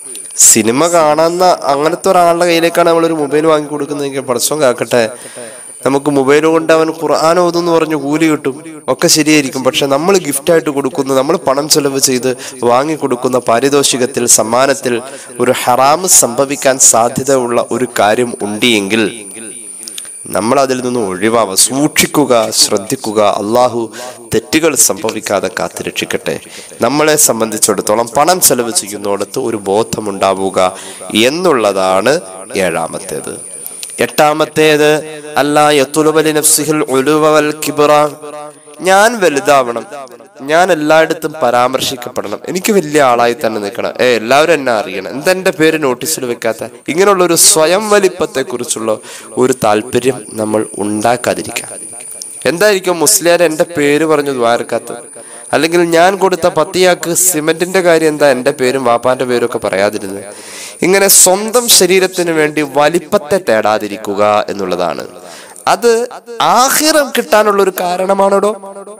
സിനിമ കാണുന്ന അങ്ങനത്തെ ഒരാളുടെ കയ്യിലേക്കാണ് നമ്മൾ ഒരു മൊബൈൽ വാങ്ങിക്കൊടുക്കുന്നതെങ്കിൽ പടച്ചോൻ കാക്കട്ടെ നമുക്ക് മൊബൈൽ കൊണ്ട് അവൻ ഖുർആൻ ഓതെന്ന് പറഞ്ഞ് കൂലി കിട്ടും ഒക്കെ ശരിയായിരിക്കും പക്ഷെ നമ്മൾ ഗിഫ്റ്റായിട്ട് കൊടുക്കുന്ന നമ്മൾ പണം ചെലവ് ചെയ്ത് വാങ്ങിക്കൊടുക്കുന്ന പാരിതോഷികത്തിൽ സമ്മാനത്തിൽ ഒരു ഹറാമ് സംഭവിക്കാൻ സാധ്യതയുള്ള ഒരു കാര്യം ഉണ്ടെങ്കിൽ നമ്മൾ അതിൽ നിന്ന് ഒഴിവാവുക സൂക്ഷിക്കുക ശ്രദ്ധിക്കുക അള്ളാഹു തെറ്റുകൾ സംഭവിക്കാതെ കാത്തുരക്ഷിക്കട്ടെ നമ്മളെ സംബന്ധിച്ചിടത്തോളം പണം ചെലവ് ചെയ്യുന്നിടത്ത് ഒരു ബോധമുണ്ടാവുക എന്നുള്ളതാണ് ഏഴാമത്തേത് എട്ടാമത്തേത് അല്ലാ യത്തുലുബലി നഫ്സിഹിൽ ഉലുവൽ കിബ്റ ഞാൻ വലുതാവണം ഞാൻ എല്ലായിടത്തും പരാമർശിക്കപ്പെടണം എനിക്ക് വലിയ ആളായി തന്നെ നിൽക്കണം ഏ എല്ലാവരും എന്നെ അറിയണം എന്തെന്റെ പേര് നോട്ടീസിൽ വെക്കാത്ത ഇങ്ങനെയുള്ള ഒരു സ്വയം വലിപ്പത്തെ കുറിച്ചുള്ള ഒരു താല്പര്യം നമ്മൾ ഉണ്ടാക്കാതിരിക്കാം എന്തായിരിക്കും മുസ്ലിയാർ എന്റെ പേര് പറഞ്ഞു ദ്വാരക്കാത്തത് അല്ലെങ്കിൽ ഞാൻ കൊടുത്ത പത്തിയാക്ക് സിമന്റിന്റെ കാര്യം എന്താ എന്റെ പേരും വാപ്പാന്റെ പേരും ഒക്കെ പറയാതിരുന്നത് ഇങ്ങനെ സ്വന്തം ശരീരത്തിന് വേണ്ടി വലിപ്പത്തെ തേടാതിരിക്കുക എന്നുള്ളതാണ് അത് ആഹിറം കിട്ടാനുള്ള ഒരു കാരണമാണോടോ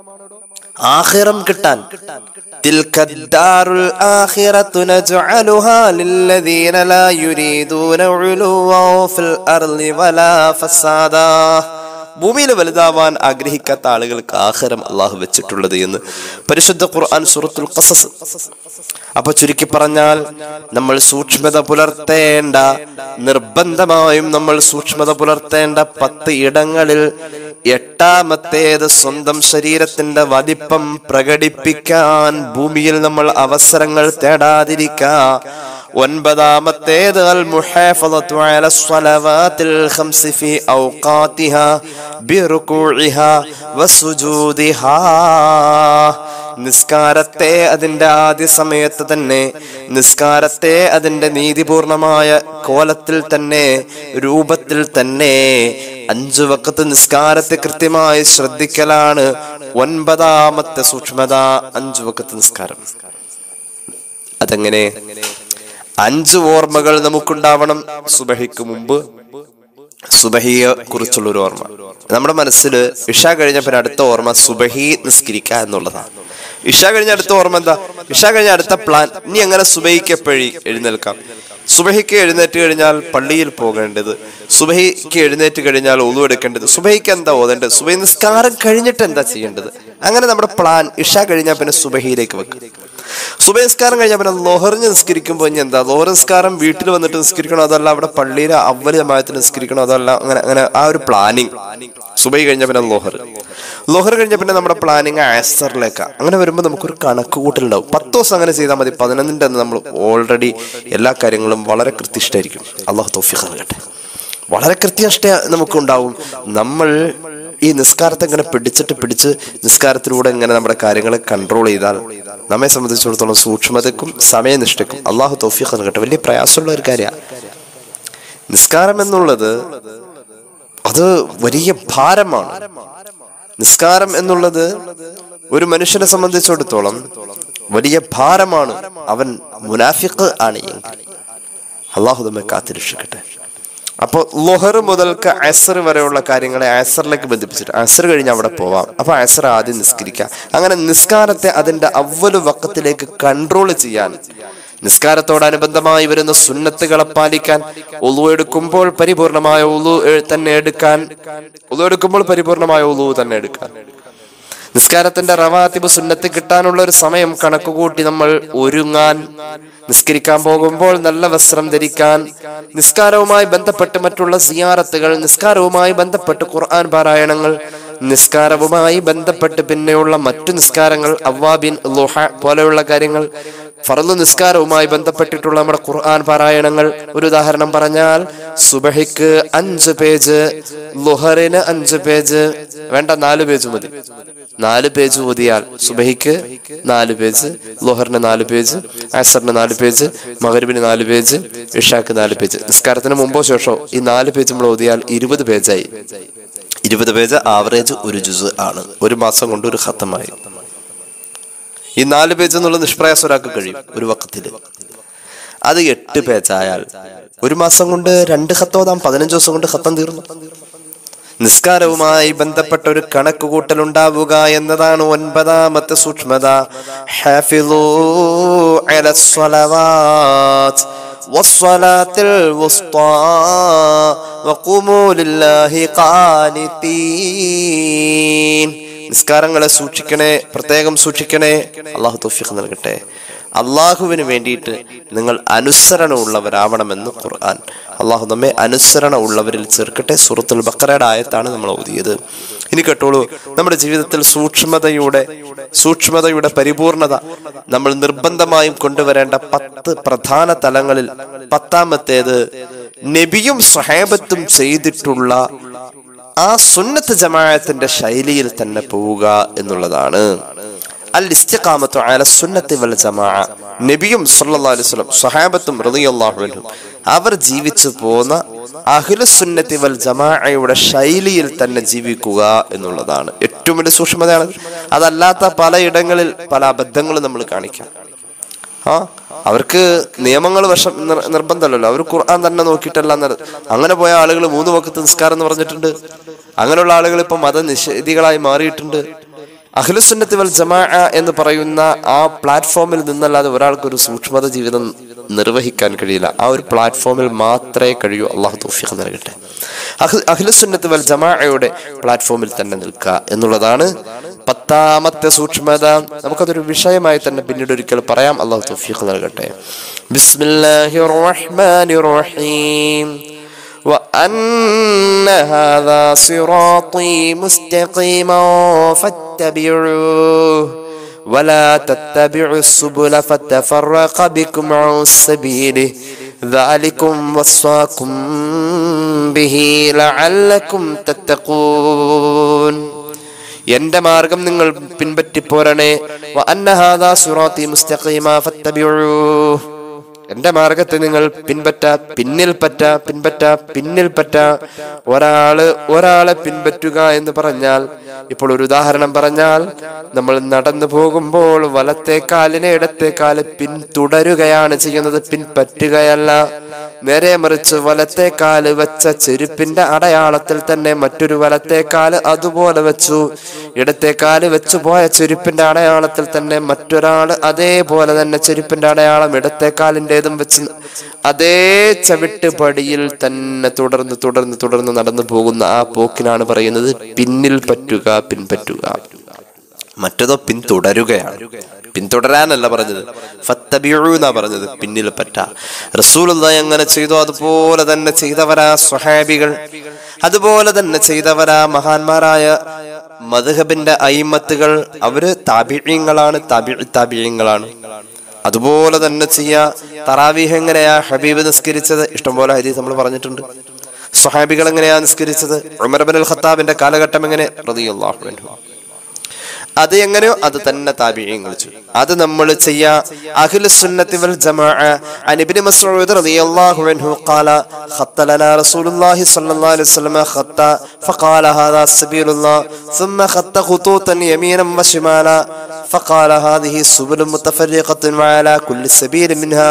ആഹിറം കിട്ടാൻ تلك الدار الآخرة نجعلها للذين لا يريدون علوا في الأرض ولا فسادا ഭൂമിയിൽ വലുതാവാൻ ആഗ്രഹിക്കാത്ത ആളുകൾക്ക് ആഹാരം അള്ളാഹു വെച്ചിട്ടുള്ളത് എന്ന് പരിശുദ്ധ ഖുർആൻ സൂറത്തുൽ ഖസസ് അപ്പൊ ചുരുക്കി പറഞ്ഞാൽ നമ്മൾ സൂക്ഷ്മത പുലർത്തേണ്ട നിർബന്ധമായും നമ്മൾ സൂക്ഷ്മത പുലർത്തേണ്ട പത്ത് ഇടങ്ങളിൽ എട്ടാമത്തേത് സ്വന്തം ശരീരത്തിന്റെ വലിപ്പം പ്രകടിപ്പിക്കാൻ ഭൂമിയിൽ നമ്മൾ അവസരങ്ങൾ തേടാതിരിക്കുക ഒൻപതാമത്തേത് അൽ മുഹാഫളത്തു അല സ്വലവാത്തിൽ ഖംസി ഫി ഔഖാതിഹാ ബിറുകൂഇഹാ വസുജൂദിഹാ നിസ്കാരത്തെ അതിന്റെ ആദ്യ സമയത്ത് തന്നെ നിസ്കാരത്തെ അതിന്റെ നീതിപൂർണമായ കോലത്തിൽ തന്നെ രൂപത്തിൽ തന്നെ അഞ്ചു വക്കത്ത് നിസ്കാരത്തെ കൃത്യമായി ശ്രദ്ധിക്കലാണ് ഒൻപതാമത്തെ സൂക്ഷ്മത അഞ്ചു വക്കത്ത് നിസ്കാരം അതെങ്ങനെ അഞ്ച് ഓർമ്മകൾ നമുക്കുണ്ടാവണം സുബഹിക്ക് മുമ്പ് സുബഹിയെ കുറിച്ചുള്ള ഒരു ഓർമ്മ നമ്മുടെ മനസ്സിൽ ഇഷ കഴിഞ്ഞ പിന്നെ അടുത്ത ഓർമ്മ സുബഹി നിസ്കരിക്കുക എന്നുള്ളതാണ് ഇഷ കഴിഞ്ഞ അടുത്ത ഓർമ്മ എന്താ ഇഷ കഴിഞ്ഞ അടുത്ത പ്ലാൻ ഇനി എങ്ങനെ സുബഹിക്ക് എപ്പോഴി എഴുന്നേൽക്കാം സുബഹിക്ക് എഴുന്നേറ്റ് കഴിഞ്ഞാൽ പള്ളിയിൽ പോകേണ്ടത് സുബഹിക്ക് എഴുന്നേറ്റ് കഴിഞ്ഞാൽ ഒന്നു എടുക്കേണ്ടത് സുബഹിക്ക് എന്താ ഓതേണ്ടത് സുബഹി നിസ്കാരം കഴിഞ്ഞിട്ട് എന്താ ചെയ്യേണ്ടത് അങ്ങനെ നമ്മുടെ പ്ലാൻ ഇഷ കഴിഞ്ഞാൽ പിന്നെ സുബഹിയിലേക്ക് വെക്കും സുബഹി നിസ്കാരം കഴിഞ്ഞാൽ പിന്നെ ലോഹറിഞ്ഞ് നിസ്കരിക്കുമ്പോൾ ഇനി എന്താ ലോഹർ നിസ്കാരം വീട്ടിൽ വന്നിട്ട് നിസ്കരിക്കണോ അതല്ല അവിടെ പള്ളിയിലെ അവല് ജമായത്തിന് നിസ്കരിക്കണോ അതല്ല അങ്ങനെ അങ്ങനെ ആ ഒരു പ്ലാനിങ് സുബൈ കഴിഞ്ഞ പിന്നെ ലോഹർ ലോഹർ കഴിഞ്ഞ പിന്നെ നമ്മുടെ പ്ലാനിങ് ആസറിലേക്കാണ് അങ്ങനെ വരുമ്പോൾ നമുക്കൊരു കണക്ക് കൂട്ടലുണ്ടാവും പത്ത് ദിവസം അങ്ങനെ ചെയ്താൽ മതി പതിനൊന്നിൻ്റെ അന്ന് നമ്മൾ ഓൾറെഡി എല്ലാ കാര്യങ്ങളും വളരെ കൃത്യനിഷ്ഠായിരിക്കും അള്ളാഹു തോഫിഖ് നൽകട്ടെ വളരെ കൃത്യനിഷ്ഠ നമുക്കുണ്ടാവും നമ്മൾ ഈ നിസ്കാരത്തെ ഇങ്ങനെ പിടിച്ചിട്ട് പിടിച്ച് നിസ്കാരത്തിലൂടെ ഇങ്ങനെ നമ്മുടെ കാര്യങ്ങളെ കൺട്രോൾ ചെയ്താൽ നമ്മെ സംബന്ധിച്ചിടത്തോളം സൂക്ഷ്മതക്കും സമയനിഷ്ഠക്കും അള്ളാഹു തോഫിഖ് നൽകട്ടെ വലിയ പ്രയാസമുള്ള ഒരു കാര്യമാണ് നിസ്കാരം എന്നുള്ളത് അത് വലിയ ഭാരമാണ് നിസ്കാരം എന്നുള്ളത് ഒരു മനുഷ്യനെ സംബന്ധിച്ചിടത്തോളം വലിയ ഭാരമാണ് അവൻ മുനാഫിഖ് ആണ് എങ്കിൽ അള്ളാഹു നമ്മെ കാത്തിരക്ഷിക്കട്ടെ അപ്പോൾ ലൊഹർ മുതൽക്ക് അസർ വരെയുള്ള കാര്യങ്ങളെ അസറിലേക്ക് ബന്ധിപ്പിച്ചിട്ട് അസർ കഴിഞ്ഞ് അവിടെ പോവാം അപ്പൊ അസർ ആദ്യം നിസ്കരിക്കാം അങ്ങനെ നിസ്കാരത്തെ അതിന്റെ അവല് വക്കത്തിലേക്ക് കൺട്രോൾ ചെയ്യാൻ നിസ്കാരത്തോടനുബന്ധമായി വരുന്ന സുന്നത്തുകളെ പാലിക്കാൻ ഉളു എടുക്കുമ്പോൾ പരിപൂർണമായ ഉളു തന്നെ എടുക്കാൻ ഉളു എടുക്കുമ്പോൾ പരിപൂർണമായ ഉളു തന്നെ എടുക്കാൻ നിസ്കാരത്തിന്റെ റവാത്തിബ് സുന്നത്ത് കിട്ടാനുള്ള ഒരു സമയം കണക്കുകൂട്ടി നമ്മൾ ഒരുങ്ങാൻ നിസ്കരിക്കാൻ പോകുമ്പോൾ നല്ല വസ്ത്രം ധരിക്കാൻ നിസ്കാരവുമായി ബന്ധപ്പെട്ട് മറ്റുള്ള സിയാറത്തുകൾ നിസ്കാരവുമായി ബന്ധപ്പെട്ട് ഖുർആൻ പാരായണങ്ങൾ നിസ്കാരവുമായി ബന്ധപ്പെട്ട് പിന്നെയുള്ള മറ്റു നിസ്കാരങ്ങൾ അവ്വാബിൻ ലുഹ പോലെയുള്ള കാര്യങ്ങൾ ഫറദ് നിസ്കാരവുമായി ബന്ധപ്പെട്ടിട്ടുള്ള നമ്മുടെ ഖുർആൻ പാരായണങ്ങൾ ഒരു ഉദാഹരണം പറഞ്ഞാൽ സുബഹിക്ക് അഞ്ച് പേജ് ലുഹറിന് അഞ്ച് പേജ് വേണ്ട നാല് പേജ് മതി നാല് പേജ് ഓതിയാൽ സുബഹിക്ക് നാല് പേജ് ലുഹറിന് നാല് പേജ് അസറിന് നാല് പേജ് മകരുവിന് നാല് പേജ് ഇഷാക്ക് നാല് പേജ് നിസ്കാരത്തിന് മുമ്പോ ശേഷമോ ഈ നാല് പേജ് നമ്മൾ ഓതിയാൽ ഇരുപത് പേജായി ഇരുപത് പേജ് ആവറേജ് ഒരു ജുസ് ആണ് ഒരു മാസം കൊണ്ട് ഒരു ഖത്തമായി ഈ നാല് പേജ് എന്നുള്ള നിഷ്പ്രയാസം ഒരാൾക്ക് കഴിയും ഒരു വക്കത്തില് അത് എട്ട് പേജായാൽ ഒരു മാസം കൊണ്ട് രണ്ട് ഖത്തോതാം പതിനഞ്ച് ദിവസം കൊണ്ട് ഖത്തം തീർന്നു നിസ്കാരവുമായി ബന്ധപ്പെട്ട ഒരു കണക്കുകൂട്ടൽ ഉണ്ടാവുക എന്നതാണ് ഒൻപതാമത്തെ സൂക്ഷ്മത ഹാഫിളൂ അലസ്സലവാത്ത് വസ്സലാത്തിൽ വുസ്താ വഖൂമൂ ലില്ലാഹി ഖാനിതീൻ നിസ്കാരങ്ങളെ സൂക്ഷിക്കണേ പ്രത്യേകം സൂക്ഷിക്കണേ അള്ളാഹു തൗഫീഖ് നൽകട്ടെ അള്ളാഹുവിന് വേണ്ടിയിട്ട് നിങ്ങൾ അനുസരണമുള്ളവരാവണമെന്ന് ഖുർആൻ അള്ളാഹു നമ്മെ അനുസരണ ഉള്ളവരിൽ ചേർക്കട്ടെ സൂറത്തുൽ ബക്കറയുടെ ആയത്താണ് നമ്മൾ ഓതിയത് ഇനി കേട്ടോളൂ നമ്മുടെ ജീവിതത്തിൽ സൂക്ഷ്മതയുടെ സൂക്ഷ്മതയുടെ പരിപൂർണത നമ്മൾ നിർബന്ധമായും കൊണ്ടുവരേണ്ട പത്ത് പ്രധാന തലങ്ങളിൽ പത്താമത്തേത് നബിയും സ്വഹേബത്തും ചെയ്തിട്ടുള്ള ആ സുന്നത്ത് ജമാഅത്തിന്റെ ശൈലിയിൽ തന്നെ പോവുക എന്നുള്ളതാണ് അൽ ഇസ്തിഖാമത്തു അല സുന്നത്തി വൽ ജമാഅ നബിയും സല്ലല്ലാഹു അലൈഹി വസല്ലം സ്വഹാബത്തും റളിയല്ലാഹു അൻഹും അവർ ജീവിച്ചു പോന്ന അഹ്ലുസുന്നത്തി വൽ ജമാഅയുടെ ശൈലിയിൽ തന്നെ ജീവിക്കുക എന്നുള്ളതാണ് ഏറ്റവും വലിയ സൂക്ഷ്മതയാണ് അതല്ലാത്ത പലയിടങ്ങളിൽ പല അബദ്ധങ്ങളും നമ്മൾ കാണിക്കാം ആ അവർക്ക് നിയമങ്ങൾ വശം നിർ- നിർബന്ധമല്ലല്ലോ അവർ ഖുർആൻ തന്നെ നോക്കിയിട്ടല്ല നട- അങ്ങനെ പോയ ആളുകൾ മൂന്ന് വക്കത്ത് നിസ്കാരം എന്ന് പറഞ്ഞിട്ടുണ്ട് അങ്ങനെയുള്ള ആളുകൾ ഇപ്പൊ മതനിഷേധികളായി മാറിയിട്ടുണ്ട് അഖിലുസുന്നത്ത് വൽ ജമാ എന്ന് പറയുന്ന ആ പ്ലാറ്റ്ഫോമിൽ നിന്നല്ലാതെ ഒരാൾക്ക് ഒരു സൂക്ഷ്മത ജീവിതം നിർവഹിക്കാൻ കഴിയില്ല ആ ഒരു പ്ലാറ്റ്ഫോമിൽ മാത്രമേ കഴിയൂ അള്ളാഹു തൗഫീഖ് നൽകട്ടെ അഹ് അഖിലുസുന്നത്ത് വൽ ജമാഅയുടെ പ്ലാറ്റ്ഫോമിൽ തന്നെ നിൽക്കുക എന്നുള്ളതാണ് പത്താമത്തെ സൂക്ഷ്മത നമുക്കതൊരു വിഷയമായി തന്നെ പിന്നീട് ഒരിക്കൽ പറയാം അള്ളാഹു തൗഫീഖ് നൽകട്ടെ ബിസ്മില്ലാഹിർ റഹ്മാനിർ റഹീം وأن هذا صراطي مستقيما فاتبعوه ولا تتبعوا السبل فتفرق بكم عن سبيله ذلكم وصاكم به لعلكم تتقون എന്റെ മാർഗം നിങ്ങൾ പിൻപറ്റി പോരണേ വ അന്ന ഹാദാ സിറാത്തി മുസ്തഖീമ ഫത്തബിഊ എന്റെ മാർഗത്തെ നിങ്ങൾ പിൻപറ്റ പിന്നിൽ പറ്റ പിൻപറ്റ പിന്നിൽ പറ്റ ഒരാള് ഒരാളെ പിൻപറ്റുക എന്ന് പറഞ്ഞാൽ ഇപ്പോൾ ഒരു ഉദാഹരണം പറഞ്ഞാൽ നമ്മൾ നടന്നു പോകുമ്പോൾ വലത്തെ കാലിനെ ഇടത്തെ കാല് പിന്തുടരുകയാണ് ചെയ്യുന്നത് പിൻപറ്റുകയല്ല നേരെ മറിച്ച് വലത്തെ കാല് വെച്ച ചെരുപ്പിന്റെ അടയാളത്തിൽ തന്നെ മറ്റൊരു വലത്തെ കാല് അതുപോലെ വെച്ചു ഇടത്തെ കാല് വെച്ചു പോയ ചെരുപ്പിന്റെ അടയാളത്തിൽ തന്നെ മറ്റൊരാള് അതേപോലെ തന്നെ ചെരുപ്പിന്റെ അടയാളം ഇടത്തെ കാലിൻ്റെതും വെച്ച് അതേ ചവിട്ട് പടിയിൽ തന്നെ തുടർന്ന് തുടർന്ന് തുടർന്ന് നടന്നു പോകുന്ന ആ പോക്കിനാണ് പറയുന്നത് പിന്നിൽ പറ്റുക പിൻപറ്റുക മറ്റതോ പിന്തുടരുകയാണ് പിന്തുടരാനല്ല പറഞ്ഞത് ഫത്തബിഉ എന്നാ പറഞ്ഞത് പിന്നിൽ പറ്റ റസൂലുള്ള എങ്ങനെ ചെയ്തു അതുപോലെ തന്നെ ചെയ്തവരാ സ്വഹാബികൾ അതുപോലെ തന്നെ ചെയ്തവരാ മഹാന്മാരായ മധുഹബിന്റെ അയിമത്തുകൾ അവര് താപിഴയങ്ങളാണ് താപി താപിഴയങ്ങളാണ് അതുപോലെ തന്നെ ചെയ്യാ തറാവീഹ് എങ്ങനെയാ ഹബീബ് നിസ്കരിച്ചത് ഇഷ്ടംപോലെ ഹരീസ് നമ്മൾ പറഞ്ഞിട്ടുണ്ട് സ്വഹാബികൾ എങ്ങനെയാ നിസ്കരിച്ചത് ഉമർബൻ അൽ ഖത്താബിന്റെ കാലഘട്ടം എങ്ങനെ റളിയല്ലാഹു അൻഹു അത് എങ്ങനെയോ അത് തന്നെ താബിഈങ്ങൾ ചെയ്തു അത് നമ്മൾ ചെയ്യാ അഹ്ലു സുന്നത്തി വൽ ജമാഅ അൻ ഇബ്നു മസ്ഊദ് റളിയല്ലാഹു അൻഹു ഖാല ഖത്ത ലനാ റസൂലുള്ളാഹി സ്വല്ലല്ലാഹു അലൈഹി വസല്ലം ഖത്ത فقال هذا سبيل الله ثم خط خطوطا يمينا وشمالا فقال هذه سبل متفرقة وعلى كل سبيل منها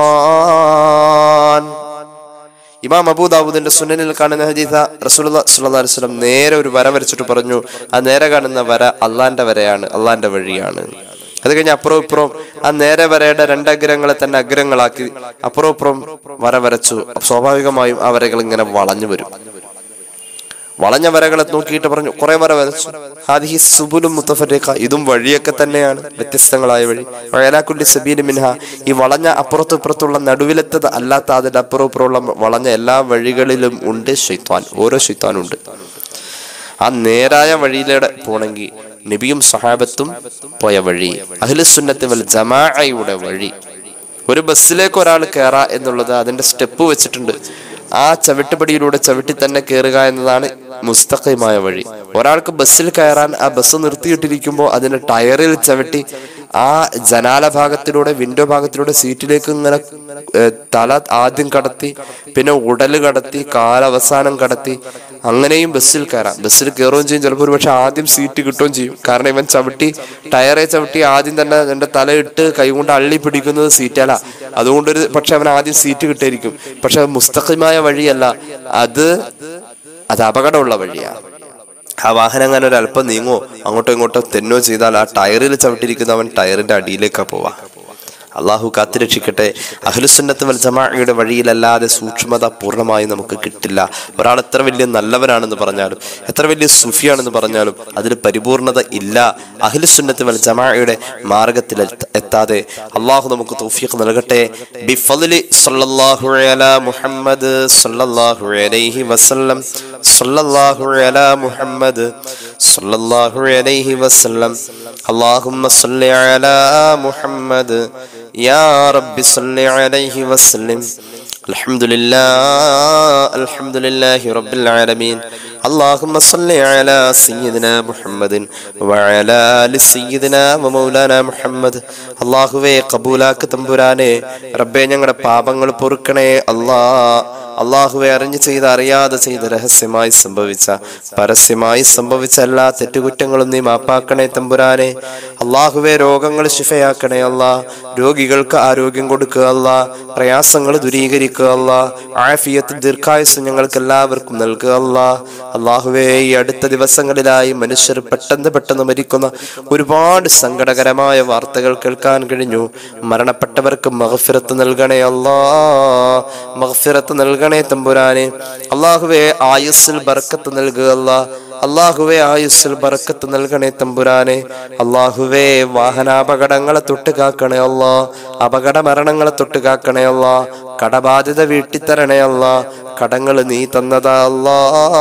شيطان ഇമാം അബൂദാവൂദിന്റെ സുനനിൽ കാണുന്ന ഹദീസ റസൂലുള്ളാഹി സ്വല്ലല്ലാഹു അലൈഹി വസല്ലം നേരെ ഒരു വര വരച്ചിട്ട് പറഞ്ഞു ആ നേരെ കാണുന്ന വര അള്ളാന്റെ വരയാണ് അള്ളാന്റെ വഴിയാണ് അത് കഴിഞ്ഞ് അപ്പുറവും ഇപ്പുറവും ആ നേരെ വരയുടെ രണ്ടഗ്രങ്ങളെ തന്നെ അഗ്രങ്ങളാക്കി അപ്പുറവും ഇപ്പുറവും വര വരച്ചു സ്വാഭാവികമായും ആ വരകൾ ഇങ്ങനെ വളഞ്ഞു വരും വളഞ്ഞ വരകളെ നോക്കിയിട്ട് പറഞ്ഞു കുറെ വര വരച്ചു ഹാദിഹി സുബുലും മുത്തഫരിക്ക ഇതും വഴിയൊക്കെ തന്നെയാണ് വ്യത്യസ്തങ്ങളായ വഴി വയലാക്കുല്ലി സബീൽ മിൻഹ ഈ വളഞ്ഞ അപ്പുറത്തും ഇപ്പുറത്തുള്ള നടുവിലെത്തത് അല്ലാത്ത അതിന്റെ അപ്പുറം ഇപ്പുറമുള്ള വളഞ്ഞ എല്ലാ വഴികളിലും ഉണ്ട് ഷെയ്ത്താൻ ഓരോ ഷെയ്ത്താനും ഉണ്ട് ആ നേരായ വഴിയിലൂടെ പോണെങ്കിൽ നബിയും സഹാബത്തും പോയ വഴി അഖിലുസുന്നത്ത് വൽ ജമാഅയുടെ വഴി ഒരു ബസ്സിലേക്ക് ഒരാൾ കയറാ എന്നുള്ളത് അതിന്റെ സ്റ്റെപ്പ് വെച്ചിട്ടുണ്ട് ആ ചവിട്ടുപടിയിലൂടെ ചവിട്ടി തന്നെ കയറുക എന്നതാണ് മുസ്തഖിമായ വഴി ഒരാൾക്ക് ബസ്സിൽ കയറാൻ ആ ബസ് നിർത്തിയിട്ടിരിക്കുമ്പോൾ അതിന്റെ ടയറിൽ ചവിട്ടി ആ ജനാല ഭാഗത്തിലൂടെ വിൻഡോ ഭാഗത്തിലൂടെ സീറ്റിലേക്ക് ഇങ്ങനെ ഏഹ്, തല ആദ്യം കടത്തി പിന്നെ ഉടല് കടത്തി കാലവസാനം കടത്തി അങ്ങനെയും ബസ്സിൽ കയറാം ബസ്സിൽ കയറുകയും ചെയ്യും ചിലപ്പോൾ ഒരു പക്ഷെ ആദ്യം സീറ്റ് കിട്ടുകയും ചെയ്യും കാരണം ഇവൻ ചവിട്ടി ടയറെ ചവിട്ടി ആദ്യം തന്നെ എന്റെ തലയിട്ട് കൈകൊണ്ട് അള്ളി പിടിക്കുന്നത് സീറ്റല്ല അതുകൊണ്ടൊരു പക്ഷെ അവൻ ആദ്യം സീറ്റ് കിട്ടിയിരിക്കും പക്ഷെ മുസ്തഖിമായ വഴിയല്ല അത് അത് അപകടമുള്ള വഴിയാണ് ആ വാഹനം അങ്ങനെ ഒരു അല്പം നീങ്ങോ അങ്ങോട്ടോ ഇങ്ങോട്ടോ തെന്നോ ചെയ്താൽ ആ ടയറിൽ ചവിട്ടിരിക്കുന്നവൻ ടയറിന്റെ അടിയിലേക്കാ പോവാ അള്ളാഹു കാത്തുരക്ഷിക്കട്ടെ അഹ്ലുസുന്നത്ത് വൽ ജമാഅയുടെ വഴിയിലല്ലാതെ സൂക്ഷ്മത പൂർണ്ണമായി നമുക്ക് കിട്ടില്ല ഒരാൾ എത്ര വലിയ നല്ലവനാണെന്ന് പറഞ്ഞാലും എത്ര വലിയ സുഫിയാണെന്ന് പറഞ്ഞാലും അതിൽ പരിപൂർണത ഇല്ല അഹ്ലുസുന്നത്ത് വൽ ജമാഅയുടെ മാർഗത്തിൽ എത്ത- എത്താതെ അള്ളാഹു നമുക്ക് തൗഫീഖ് നൽകട്ടെ ബിഫദ്ലി സല്ലല്ലാഹു അലാ മുഹമ്മദ് സല്ലല്ലാഹു അലൈഹി വസല്ലം സല്ലല്ലാഹു അലാ മുഹമ്മദ് സല്ലല്ലാഹു അലൈഹി വസല്ലം اللهم صل على محمد يا رب صل عليه وسلم الحمد لله الحمد لله رب العالمين اللهم صل على سيدنا محمد وعلى آل سيدنا ومولانا محمد അള്ളാഹുവേ കബൂലാക്ക് തമ്പുരാനെ റബ്ബേ ഞങ്ങളുടെ പാപങ്ങൾ പൊറുക്കണേ അല്ലാ അള്ളാഹുവെ അറിഞ്ഞു ചെയ്ത് അറിയാതെ ചെയ്ത് രഹസ്യമായി സംഭവിച്ച പരസ്യമായി സംഭവിച്ച എല്ലാ തെറ്റുകുറ്റങ്ങളും നീ മാപ്പാക്കണേ തമ്പുരാനെ അള്ളാഹുവെ രോഗങ്ങൾ ശിഫയാക്കണേ അല്ല രോഗികൾക്ക് ആരോഗ്യം കൊടുക്കുക അല്ല പ്രയാസങ്ങൾ ദൂരീകരിക്കുക അല്ല ആഫിയത്ത് ദീർഘായുസ് ഞങ്ങൾക്ക് എല്ലാവർക്കും നൽകുക അല്ല അള്ളാഹുവെ ഈ അടുത്ത ദിവസങ്ങളിലായി മനുഷ്യർ പെട്ടെന്ന് പെട്ടെന്ന് മരിക്കുന്ന ഒരുപാട് സങ്കടകരമായ വാർത്തകൾ കേൾക്കാൻ കഴിഞ്ഞു മരണപ്പെട്ടവർക്ക് മഹഫിറത്ത് നൽകണേ അല്ലാ മഹഫിറത്ത് നൽകണേ തമ്പുരാനെ അള്ളാഹുവെ ആയുസ്സിൽ ബർക്കത്ത് നൽകുക അല്ലാ അള്ളാഹുവെ ആയുസ്സിൽ ബർക്കത്ത് നൽകണേ തമ്പുരാനെ അള്ളാഹുവെ വാഹനാപകടങ്ങളെ തൊട്ട് കാക്കണേ അല്ലാ അപകട മരണങ്ങളെ തൊട്ട് കാക്കണേ അല്ലാ കടബാധ്യത വീട്ടിത്തരണേ അല്ലാ കടങ്ങൾ നീ തന്നതാ അല്ലാ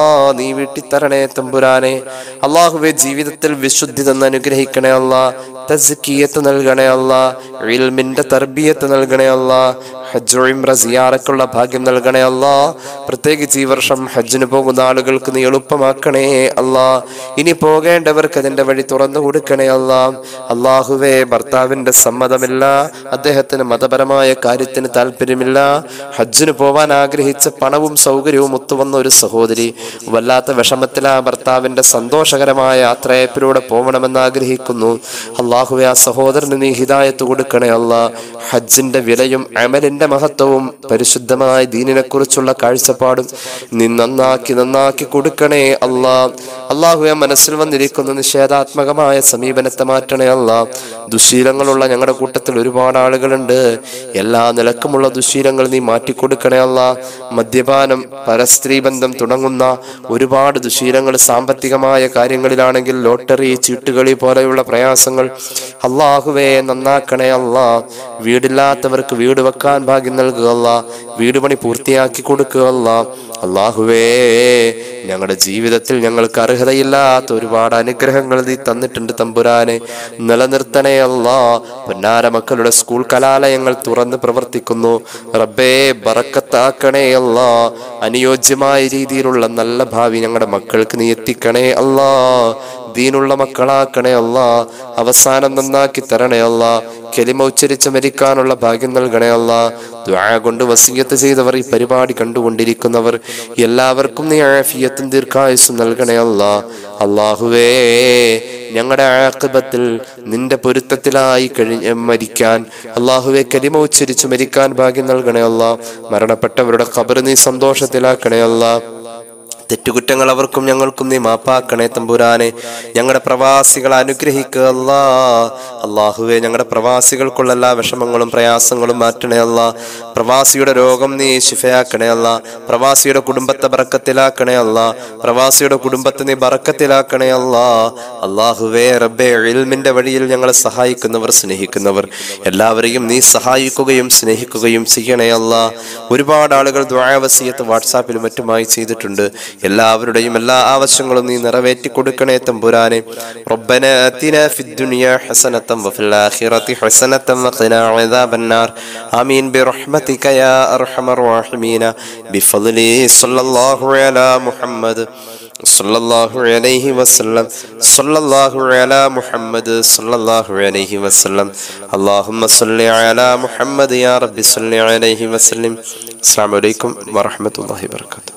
നീ വീട്ടിത്തരണേ തമ്പുരാനെ അള്ളാഹുവെ ജീവിതത്തിൽ വിശുദ്ധി തന്ന് അനുഗ്രഹിക്കണേ അല്ലാ തസ്കിയത്ത് നൽകണേ അല്ലാ ഇൽമിന്റെ തർബിയത്ത് നൽകണേ അല്ലാ ഹജ്ജ് ഉംറ സിയാറക്കുള്ള ഭാഗ്യം നൽകണേ അല്ലാ പ്രത്യേകിച്ച് ഈ വർഷം ഹജ്ജിന് പോകുന്ന ആളുകൾക്ക് നീ എളുപ്പമാക്കണേ അല്ലാ ഇനി പോകേണ്ടവർക്ക് അതിന്റെ വഴി തുറന്നു കൊടുക്കണേ അല്ലാ അള്ളാഹുവേ ഭർത്താവിന്റെ സമ്മതമില്ല അദ്ദേഹത്തിന് മതപരമായ കാര്യത്തിന് താല്പര്യമില്ല ഹജ്ജിന് പോവാൻ ആഗ്രഹിച്ച പണവും സൗകര്യവും ഒത്തുവന്ന ഒരു സഹോദരി വല്ലാത്ത വിഷമത്തിലാ ഭർത്താവിന്റെ സന്തോഷകരമായ യാത്രയപ്പിലൂടെ പോകണമെന്ന് ആഗ്രഹിക്കുന്നു അള്ളാഹുവെ ആ സഹോദരന് നീ ഹിദായത്ത് കൊടുക്കണേ അല്ലാ ഹജ്ജിന്റെ വിലയും അമലിന്റെ മഹത്വവും പരിശുദ്ധമായ ദീനിനെ കുറിച്ചുള്ള കാഴ്ചപ്പാടും നീ നന്നാക്കി നന്നാക്കി കൊടുക്കണേ അല്ലാ അള്ളാഹുവെ മനസ്സിൽ വന്നിരിക്കുന്ന നിഷേധാത്മകമായ സമീപനത്തെ മാറ്റണേ അല്ലാ ദുശീലങ്ങളുള്ള ഞങ്ങളുടെ കൂട്ടത്തിൽ ഒരുപാട് ആളുകളുണ്ട് എല്ലാ നിലക്കുമുള്ള ദുശീലങ്ങൾ നീ മാറ്റിക്കൊടുക്കണേ അല്ല മദ്യപാനം പരസ്ത്രീ ബന്ധം തുടങ്ങുന്ന ഒരുപാട് ദുശീലങ്ങൾ സാമ്പത്തികമായ കാര്യങ്ങളിലാണെങ്കിൽ ലോട്ടറി ചീട്ടുകളി പോലെയുള്ള പ്രയാസങ്ങൾ അള്ളാഹുവേ നന്നാക്കണേ അല്ല വീടില്ലാത്തവർക്ക് വീട് വെക്കാൻ ഭാഗ്യം നൽകുക അല്ല വീട് പണി പൂർത്തിയാക്കി കൊടുക്കുക അല്ല അള്ളാഹുവേ ഞങ്ങളുടെ ജീവിതത്തിൽ ഞങ്ങൾക്ക് അർഹതയില്ലാത്ത ഒരുപാട് അനുഗ്രഹങ്ങൾ നീ തന്നിട്ടുണ്ട് തമ്പുരാനെ നിലനിർത്തണേ അല്ലാ പൊന്നാര മക്കളുടെ സ്കൂൾ കലാലയങ്ങൾ തുറന്ന് പ്രവർത്തിക്കുന്നു റബ്ബേ ബറക്കത്താക്കണേ അല്ലാ അനുയോജ്യമായ രീതിയിലുള്ള നല്ല ഭാവി ഞങ്ങളുടെ മക്കൾക്ക് നീ എത്തിക്കണേ അല്ലാ ദീനുള്ള മക്കളാക്കണേ അല്ല അവസാനം നന്നാക്കി തരണേ അല്ല കെലിമ ഉച്ചരിച്ച് മരിക്കാനുള്ള ഭാഗ്യം നൽകണേ അല്ല ദ്വാ കൊണ്ട് വസീയത്ത് ചെയ്തവർ ഈ പരിപാടി കണ്ടുകൊണ്ടിരിക്കുന്നവർ എല്ലാവർക്കും നീ ആഫിയത്തും ദീർഘായുസ്സും നൽകണേ അല്ല അള്ളാഹുവേ ഞങ്ങളുടെ ആക്കിബത്തിൽ നിന്റെ പൊരുത്തത്തിലായി കഴിഞ്ഞ് മരിക്കാൻ അള്ളാഹുവെ കലിമ ഉച്ചരിച്ച് മരിക്കാൻ ഭാഗ്യം നൽകണേ അല്ല മരണപ്പെട്ടവരുടെ ഖബർ നീ സന്തോഷത്തിലാക്കണേ അല്ല തെറ്റുകുറ്റങ്ങൾ അവർക്കും ഞങ്ങൾക്കും നീ മാപ്പാക്കണേ തമ്പുരാനെ ഞങ്ങളുടെ പ്രവാസികളെ അനുഗ്രഹിക്കുക അല്ലാ അള്ളാഹുവെ ഞങ്ങളുടെ പ്രവാസികൾക്കുള്ള എല്ലാ വിഷമങ്ങളും പ്രയാസങ്ങളും മാറ്റണേ അല്ല പ്രവാസിയുടെ രോഗം നീ ശിഫയാക്കണേ അല്ല പ്രവാസിയുടെ കുടുംബത്തെ ബറക്കത്തിലാക്കണേ അല്ല പ്രവാസിയുടെ കുടുംബത്തെ നീ ബറക്കത്തിലാക്കണേ അല്ല അള്ളാഹുവേ റബ്ബെ ഇൽമിന്റെ വഴിയിൽ ഞങ്ങളെ സഹായിക്കുന്നവർ സ്നേഹിക്കുന്നവർ എല്ലാവരെയും നീ സഹായിക്കുകയും സ്നേഹിക്കുകയും ചെയ്യണേ അല്ല ഒരുപാട് ആളുകൾ ദ്വാവസീയത്ത് വാട്സാപ്പിലും മറ്റുമായി ചെയ്തിട്ടുണ്ട് എല്ലാവരുടെയും എല്ലാ ആവശ്യങ്ങളും നീ നിറവേറ്റി കൊടുക്കണേ തമ്പുരാനെ ربنا آتنا في الدنيا حسنة وفي الآخرة حسنة وقنا عذاب النار آمين برحمتك يا أرحم الراحمين بفضل صلى الله على محمد صلى الله عليه وسلم صلى الله على محمد صلى الله عليه وسلم اللهم صل على محمد يا رب صل عليه وسلم السلام عليكم ورحمة الله وبركاته